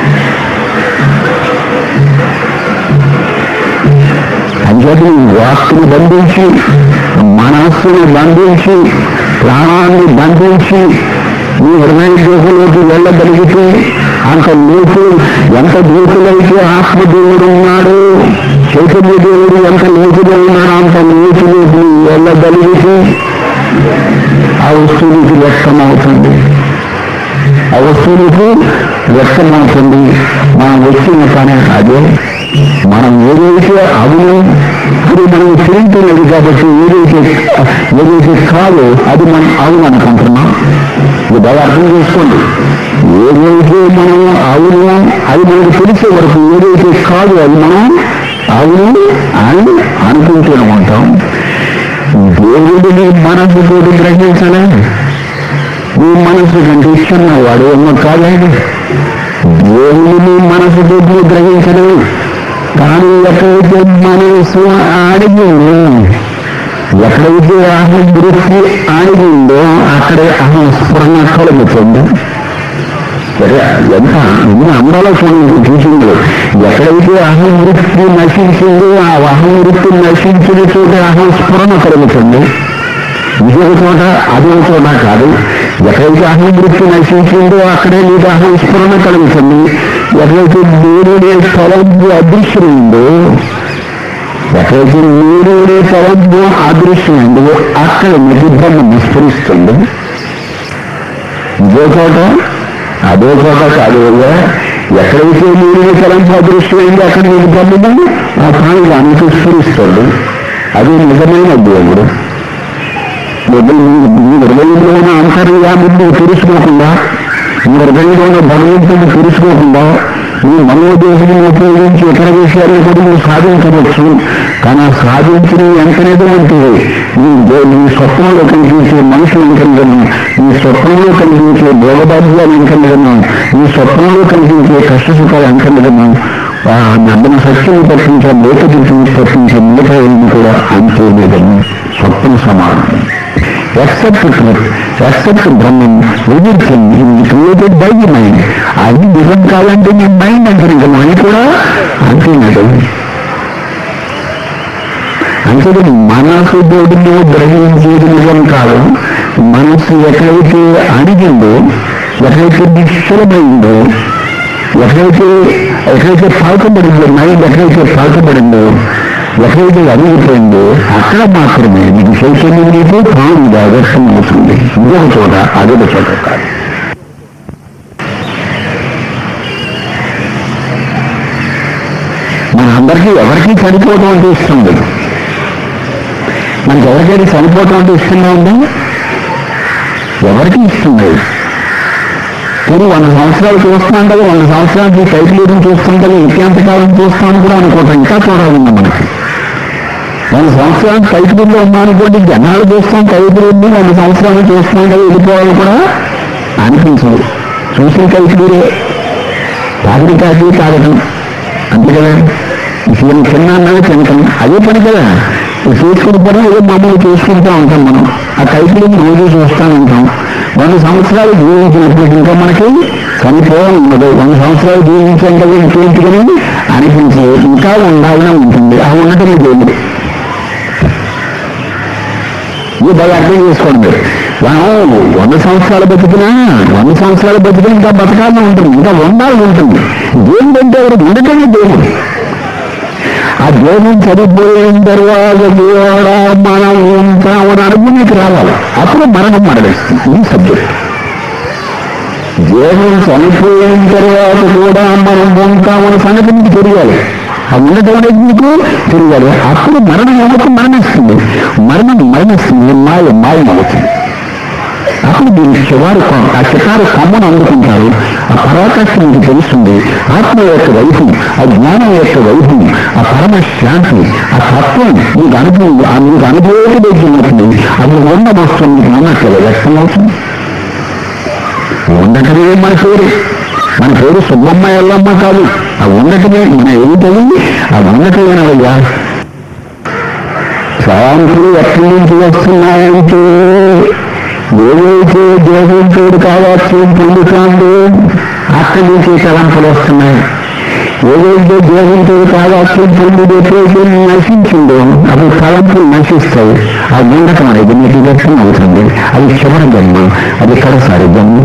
అంచేది వాక్కుని బంధించి మనస్సుని బంధించి ప్రాణాన్ని బంధించి నీ హృదయ దేశంలోకి వెళ్ళగలిగితే అంత లోతు ఎంత లోతులైతే ఆత్మదేవుడు ఉన్నాడు చైతన్య దేవుడు ఎంత లోతుగా ఉన్నాడో అంత లోతులోకి వెళ్ళగలిగితే ఆ వస్తువునికి వ్యక్తమవుతుంది ఆ వస్తువులకు వ్యక్తమవుతుంది మనం వచ్చిన పని అదే మనం ఏదైతే అవును అది మనం తెలియలేదు కాబట్టి ఏదైతే ఏదైతే కాదో అది మనం అవును అనుకుంటున్నాం ఇది బాగా అర్థం చేసుకోండి ఏదైతే మనం అవును అది మనకు తెలిసే వరకు ఏదైతే కాదు అది మనం అవును అని అనుకుంటూనే ఉంటాం దేవుడిని మనసుతో గ్రహించలే నీ మనసు కంటే ఇష్టం వాడు ఏమో కాదండి దేవుని మనసుతో గ్రహించలేవు కానీ ఎక్కడైతే మనసు ఆడిగిందో ఎక్కడైతే అహం వృత్తి ఆడిగిందో అక్కడే అహం స్ఫురణ కలుగుతుంది సరే ఎంత ఎన్ని అందాలో చూడండి చూసింది ఎక్కడైతే అహం వృత్తి నశించిందో ఆ అహం వృత్తి నశించిన చోట అహం స్ఫురణ కలుగుతుంది ఇది ఒక చోట అది ఒక చోట కాదు ఎక్కడైతే అహం వృత్తి నశించిందో అక్కడే నీకు అహం స్ఫురణ కలుగుతుంది ఎక్కడైతే నేరుడే తలంపు అదృశ్యమైందో ఎక్కడైతే నేరుడే తలంపు అదృశ్యమైందో అక్కడ నీకు బ్రహ్మ విస్ఫరిస్తుంది ఇదే చోట అదే చోట కాదు అయ్యా ఎక్కడైతే నేరుడే తలంపు అదృశ్యమైందో అక్కడ నీకు బ్రహ్మము ఆ ప్రాణి దానికి విస్ఫరిస్తుంది అది నిజమైన దేవుడు మీ హృదయంలో ఉన్న అంతర్యాముడిని తెలుసుకోకుండా మీ హృదయంలో ఉన్న భగవంతుడిని తెలుసుకోకుండా నువ్వు మనోదేశం ఉపయోగించి ఇతర విషయాలు కూడా నువ్వు సాధించవచ్చు కానీ ఆ సాధించిన వెంటనేదో ఉంటుంది నీ దే- నీ స్వప్నంలో కనిపించే మనుషులు ఇంకనగలను నీ స్వప్నంలో కనిపించే భోగభాగ్యాలు ఇంకనగలను నీ స్వప్నంలో కనిపించే కష్ట సుఖాలు ఇంకనగలను ఆ నమ్మని సత్యం పట్టించే లోక దృష్టిని పట్టించే మిగతా ఏమి కూడా అంతే లేదని స్వప్న సమానం ఎక్సెప్ట్ ట్రూత్ ఎక్సెప్ట్ బ్రహ్మం ఎవ్రీథింగ్ ఇది క్రియేటెడ్ బై ది మైండ్ అది నిజం కాదంటే నీ మైండ్ అంటే నిజం అని కూడా అంతే నిజం అంటే మనసు దేవుడిని గ్రహించేది నిజం కాదు మనసు ఎక్కడైతే అడిగిందో ఎక్కడైతే నిశ్చలమైందో ఎక్కడైతే ఎక్కడైతే పాల్పబడిందో మైండ్ ఎక్కడైతే పాల్పబడిందో ఎక్కడైతే అడిగిపోయిందో అక్కడ మాత్రమే నీకు చైతన్యం నీకు ప్రాణుడు ఆదర్శం అవుతుంది ఇంకొక చోట అదొక చోట కాదు మన అందరికీ ఎవరికీ చనిపోవడం అంటే ఇష్టం లేదు మనకి ఎవరికైనా చనిపోవటం అంటే ఇష్టంగా ఉందా ఎవరికి ఇష్టం లేదు కానీ వంద సంవత్సరాలు చూస్తున్నాం కదా వంద సంవత్సరాలకి సైకిల్ ఏదో చూస్తాం కదా ఇంకెంతకాలం చూస్తామని కూడా అనుకుంటాం ఇంకా చూడాలన్నా మనకి వంద సంవత్సరాలు సైకిల్లో ఉన్నాం అనుకోండి జనాలు చూస్తాం సైకిల్ ఉంది వంద సంవత్సరాలు చూస్తున్నాం కదా వెళ్ళిపోవాలి కూడా అనిపించదు చూసిన సైకిలే తాగిడి కాకి తాగటం అంతే కదా సీఎం చిన్న అన్నది తినటం అదే పని కదా చేసుకుని పని ఏదో మామూలు చేసుకుంటూ ఉంటాం మనం ఆ కైకిలిని రోజు చూస్తూ ఉంటాం వంద సంవత్సరాలు జీవించినప్పుడు ఇంకా మనకి చనిపోవడం ఉండదు వంద సంవత్సరాలు జీవించాం కదా ఇంకేంటి కానీ అనిపించే ఇంకా ఉండాలని ఉంటుంది ఆ ఉండటం దేవుడు ఇది బాగా అర్థం చేసుకోండి మీరు మనం వంద సంవత్సరాలు బతికినా వంద సంవత్సరాలు బతికినా ఇంకా బతకాలని ఉంటుంది ఇంకా ఉండాలని ఉంటుంది దేవుడు అంటే ఎవరు ఉండటమే దేవుడు ఆ దేవుడు చనిపోయిన తర్వాత దేవుడా మనం ఉంటామని అనుకునేకి రావాలి అప్పుడు మరణం మరణిస్తుంది ఈ సబ్జెక్ట్ దేవుడు చనిపోయిన తర్వాత కూడా మనం ఉంటామని సంగతి మీకు తెలియాలి ఆ ఉండటం అనేది మీకు తెలియాలి అప్పుడు మరణం ఏమవుతుంది మరణిస్తుంది మరణం మరణిస్తుంది మాయ మాయం అవుతుంది అప్పుడు మీరు చివరి కొ- ఆ చిటారు కొమ్మను అందుకుంటారు ఆ పరాకాష్ఠ మీకు తెలుస్తుంది ఆత్మ యొక్క వైభవం ఆ జ్ఞానం యొక్క వైభవం ఆ పరమ శాంతి ఆ తత్వం మీకు అనుభవం ఆ మీకు అనుభవం అప్పుడు ఉన్న వస్తువు మీకు నమ్మట్లేదు వ్యక్తం అవుతుంది ఉండటమే మన పేరు మన పేరు సుబ్బమ్మ ఎల్లమ్మ కాదు ఆ ఉండటమే మన ఏమిటది ఆ ఉండటమేనవయ్యా శాంతులు ఎక్కడి నుంచి వస్తున్నాయంటే ఏదైతే దేవుడితో కావచ్చు పొందుతాందో అక్కడి నుంచి తలంపులు వస్తున్నాయి ఏదైతే దేవుడితో కావచ్చు పొందుడు ఎప్పుడైతే నశించిందో అప్పుడు తలంపులు నశిస్తాయి ఆ ఉండటం అనేది మీకు వ్యక్తం అవుతుంది అది చివరి జన్మ అది కడసారి జన్మ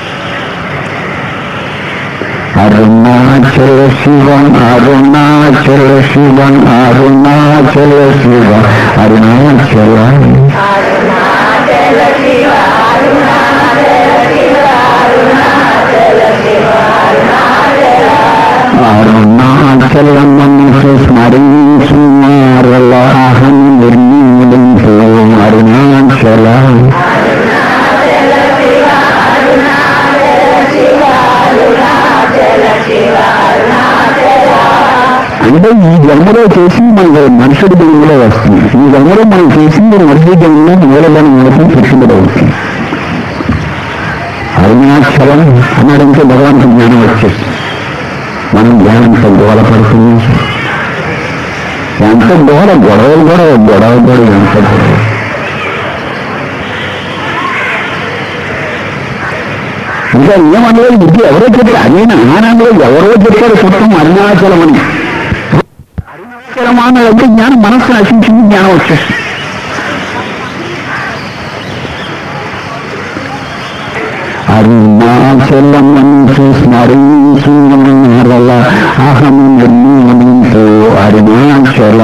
అరుణాచల శివం అరుణాచల శివం అరుణాచల శివ అరుణాచల అరుణాచలమను స్మరించు మారలాహం నిర్మూలించు అరుణాచల అంటే ఈ జన్మలో చేసింది మన మనుషుడి జన్మలో వస్తుంది ఈ జన్మలో మనం చేసింది మనిషి జన్మలో మూలధన మూలకం పెట్టుబడి అవుతుంది అరుణాచలం అన్నాడంటే భగవంతుడు జ్ఞానం వచ్చేస్తుంది మనం జ్ఞానంతో గోల పడుతుంది ఎంత గోల గొడవలు గొడవ గొడవ గొడవ ఎంత గొడవ ఇంకా ఏమనలేదు ఇది ఎవరో చెప్పారు అదేనా ఆనందంలో ఎవరో చెప్పారు మొత్తం అరుణాచలం అని అరుణాచలం అన్నదంటే జ్ఞానం మనస్సు నశించింది జ్ఞానం వచ్చేస్తుంది అరుణాచలమంటూ స్మరించు మరల అహము నిర్మూలించు అరుణాచల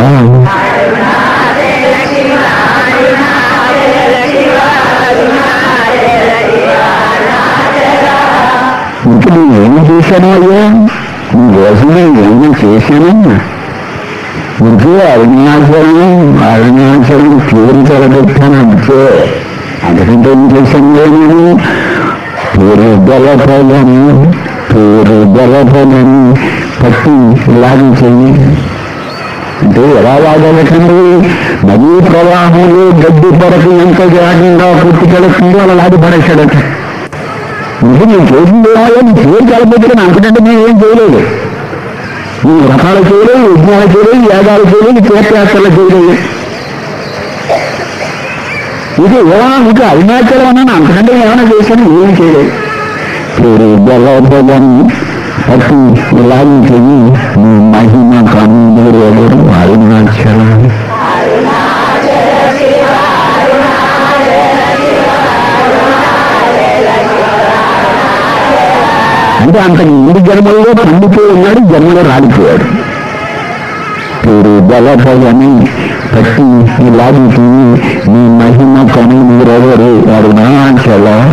ఇప్పుడు నేనేమి చేశాను అయ్యా ఈ రోజు నేను ఏమి చేశాను ఇంకే అరుణాచలం అరుణాచలం పేరు తెరబెట్టాను అంతే అంతకంటే ఏం చేశాను నేను పేరు గలపలను పేరు గలభని పట్టి లాగి చెయ్యి అంటే ఎలా లాగలకండి నదీ ప్రవాహంలో గడ్డి పొరకు ఎంత వేగంగా పుట్టుకెళ్తుందో అలా లాగి పడేశాడట ఇది నేను చేసింది నీ పేరు కలపెట్టుకుని అంతకంటే నేను ఏం చేయలేదు నీ వ్రతాలు చేయలేదు యజ్ఞాలు చేయలేదు యాగాలు చేయలేదు తీర్థయాత్రలు చేయలేదు ఇది ఏమైనా ఇంకా అరుణాచలం అన్నాను అంతకంటే ఏమైనా చేశాను ఏం చేయలేదు పేరు బలోపదని పట్టి ఇలాంటివి నీ మహిమ కనుగోరు అరుణాచలం అంటే అంత ముందు జన్మల్లో పండిపోయి ఉన్నాడు జన్మలో రాలిపోయాడు పేరు బలభయని పట్టి ఇలాంటి నీ మహిమ కనుగోరు అరుణాచలం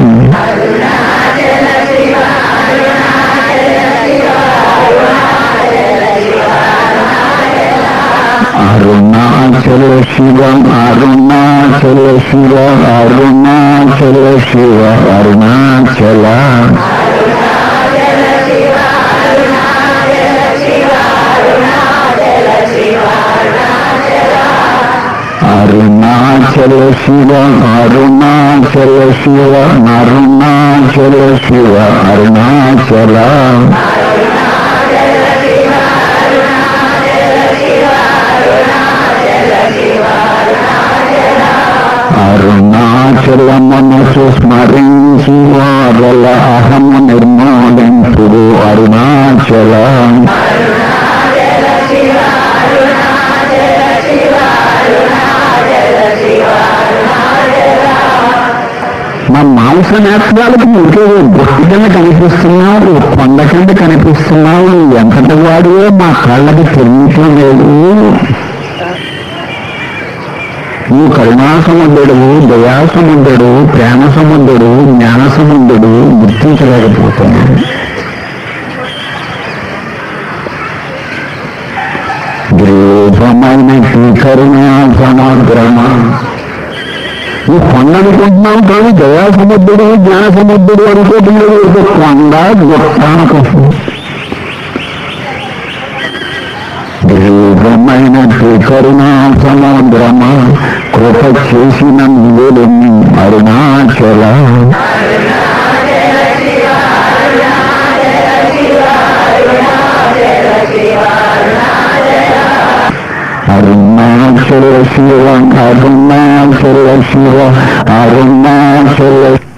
అరుణాచల శివ అరుణాచల శివ అరుణాచల శివ అరుణాచల అరుణాచల శివ అరుణాచల శివ అరుణాచల శివ అరుణాచల అరుణాచల మనసు స్మరించి వారల అహము నిర్మూలింపుడు అరుణాచల మా మాంస నేత్రాలకు ఇంకే గుర్తు కింద కనిపిస్తున్నావు కొండ కింద కనిపిస్తున్నావు ఎంతటి వాడివో మా కళ్ళకి తెలియటం లేదు నువ్వు కరుణా సముద్రుడు దయా సముద్రుడు ప్రేమ సముద్రుడు జ్ఞాన సముద్రుడు గుర్తించలేకపోతున్నాడు రూపమైన కరుణా సముద్రమా నువ్వు కొండ అనుకుంటున్నావు కానీ దయా సముద్రుడు జ్ఞాన సముద్రుడు అనుకోవడం లేదు ఒక కొండ గుట్టానకు రూపమైన కరుణా సముద్రమా కృప చేసిన నివేలని అరుణాచల అరుణాచల శివ అరుణాచల శివ అరుణాచల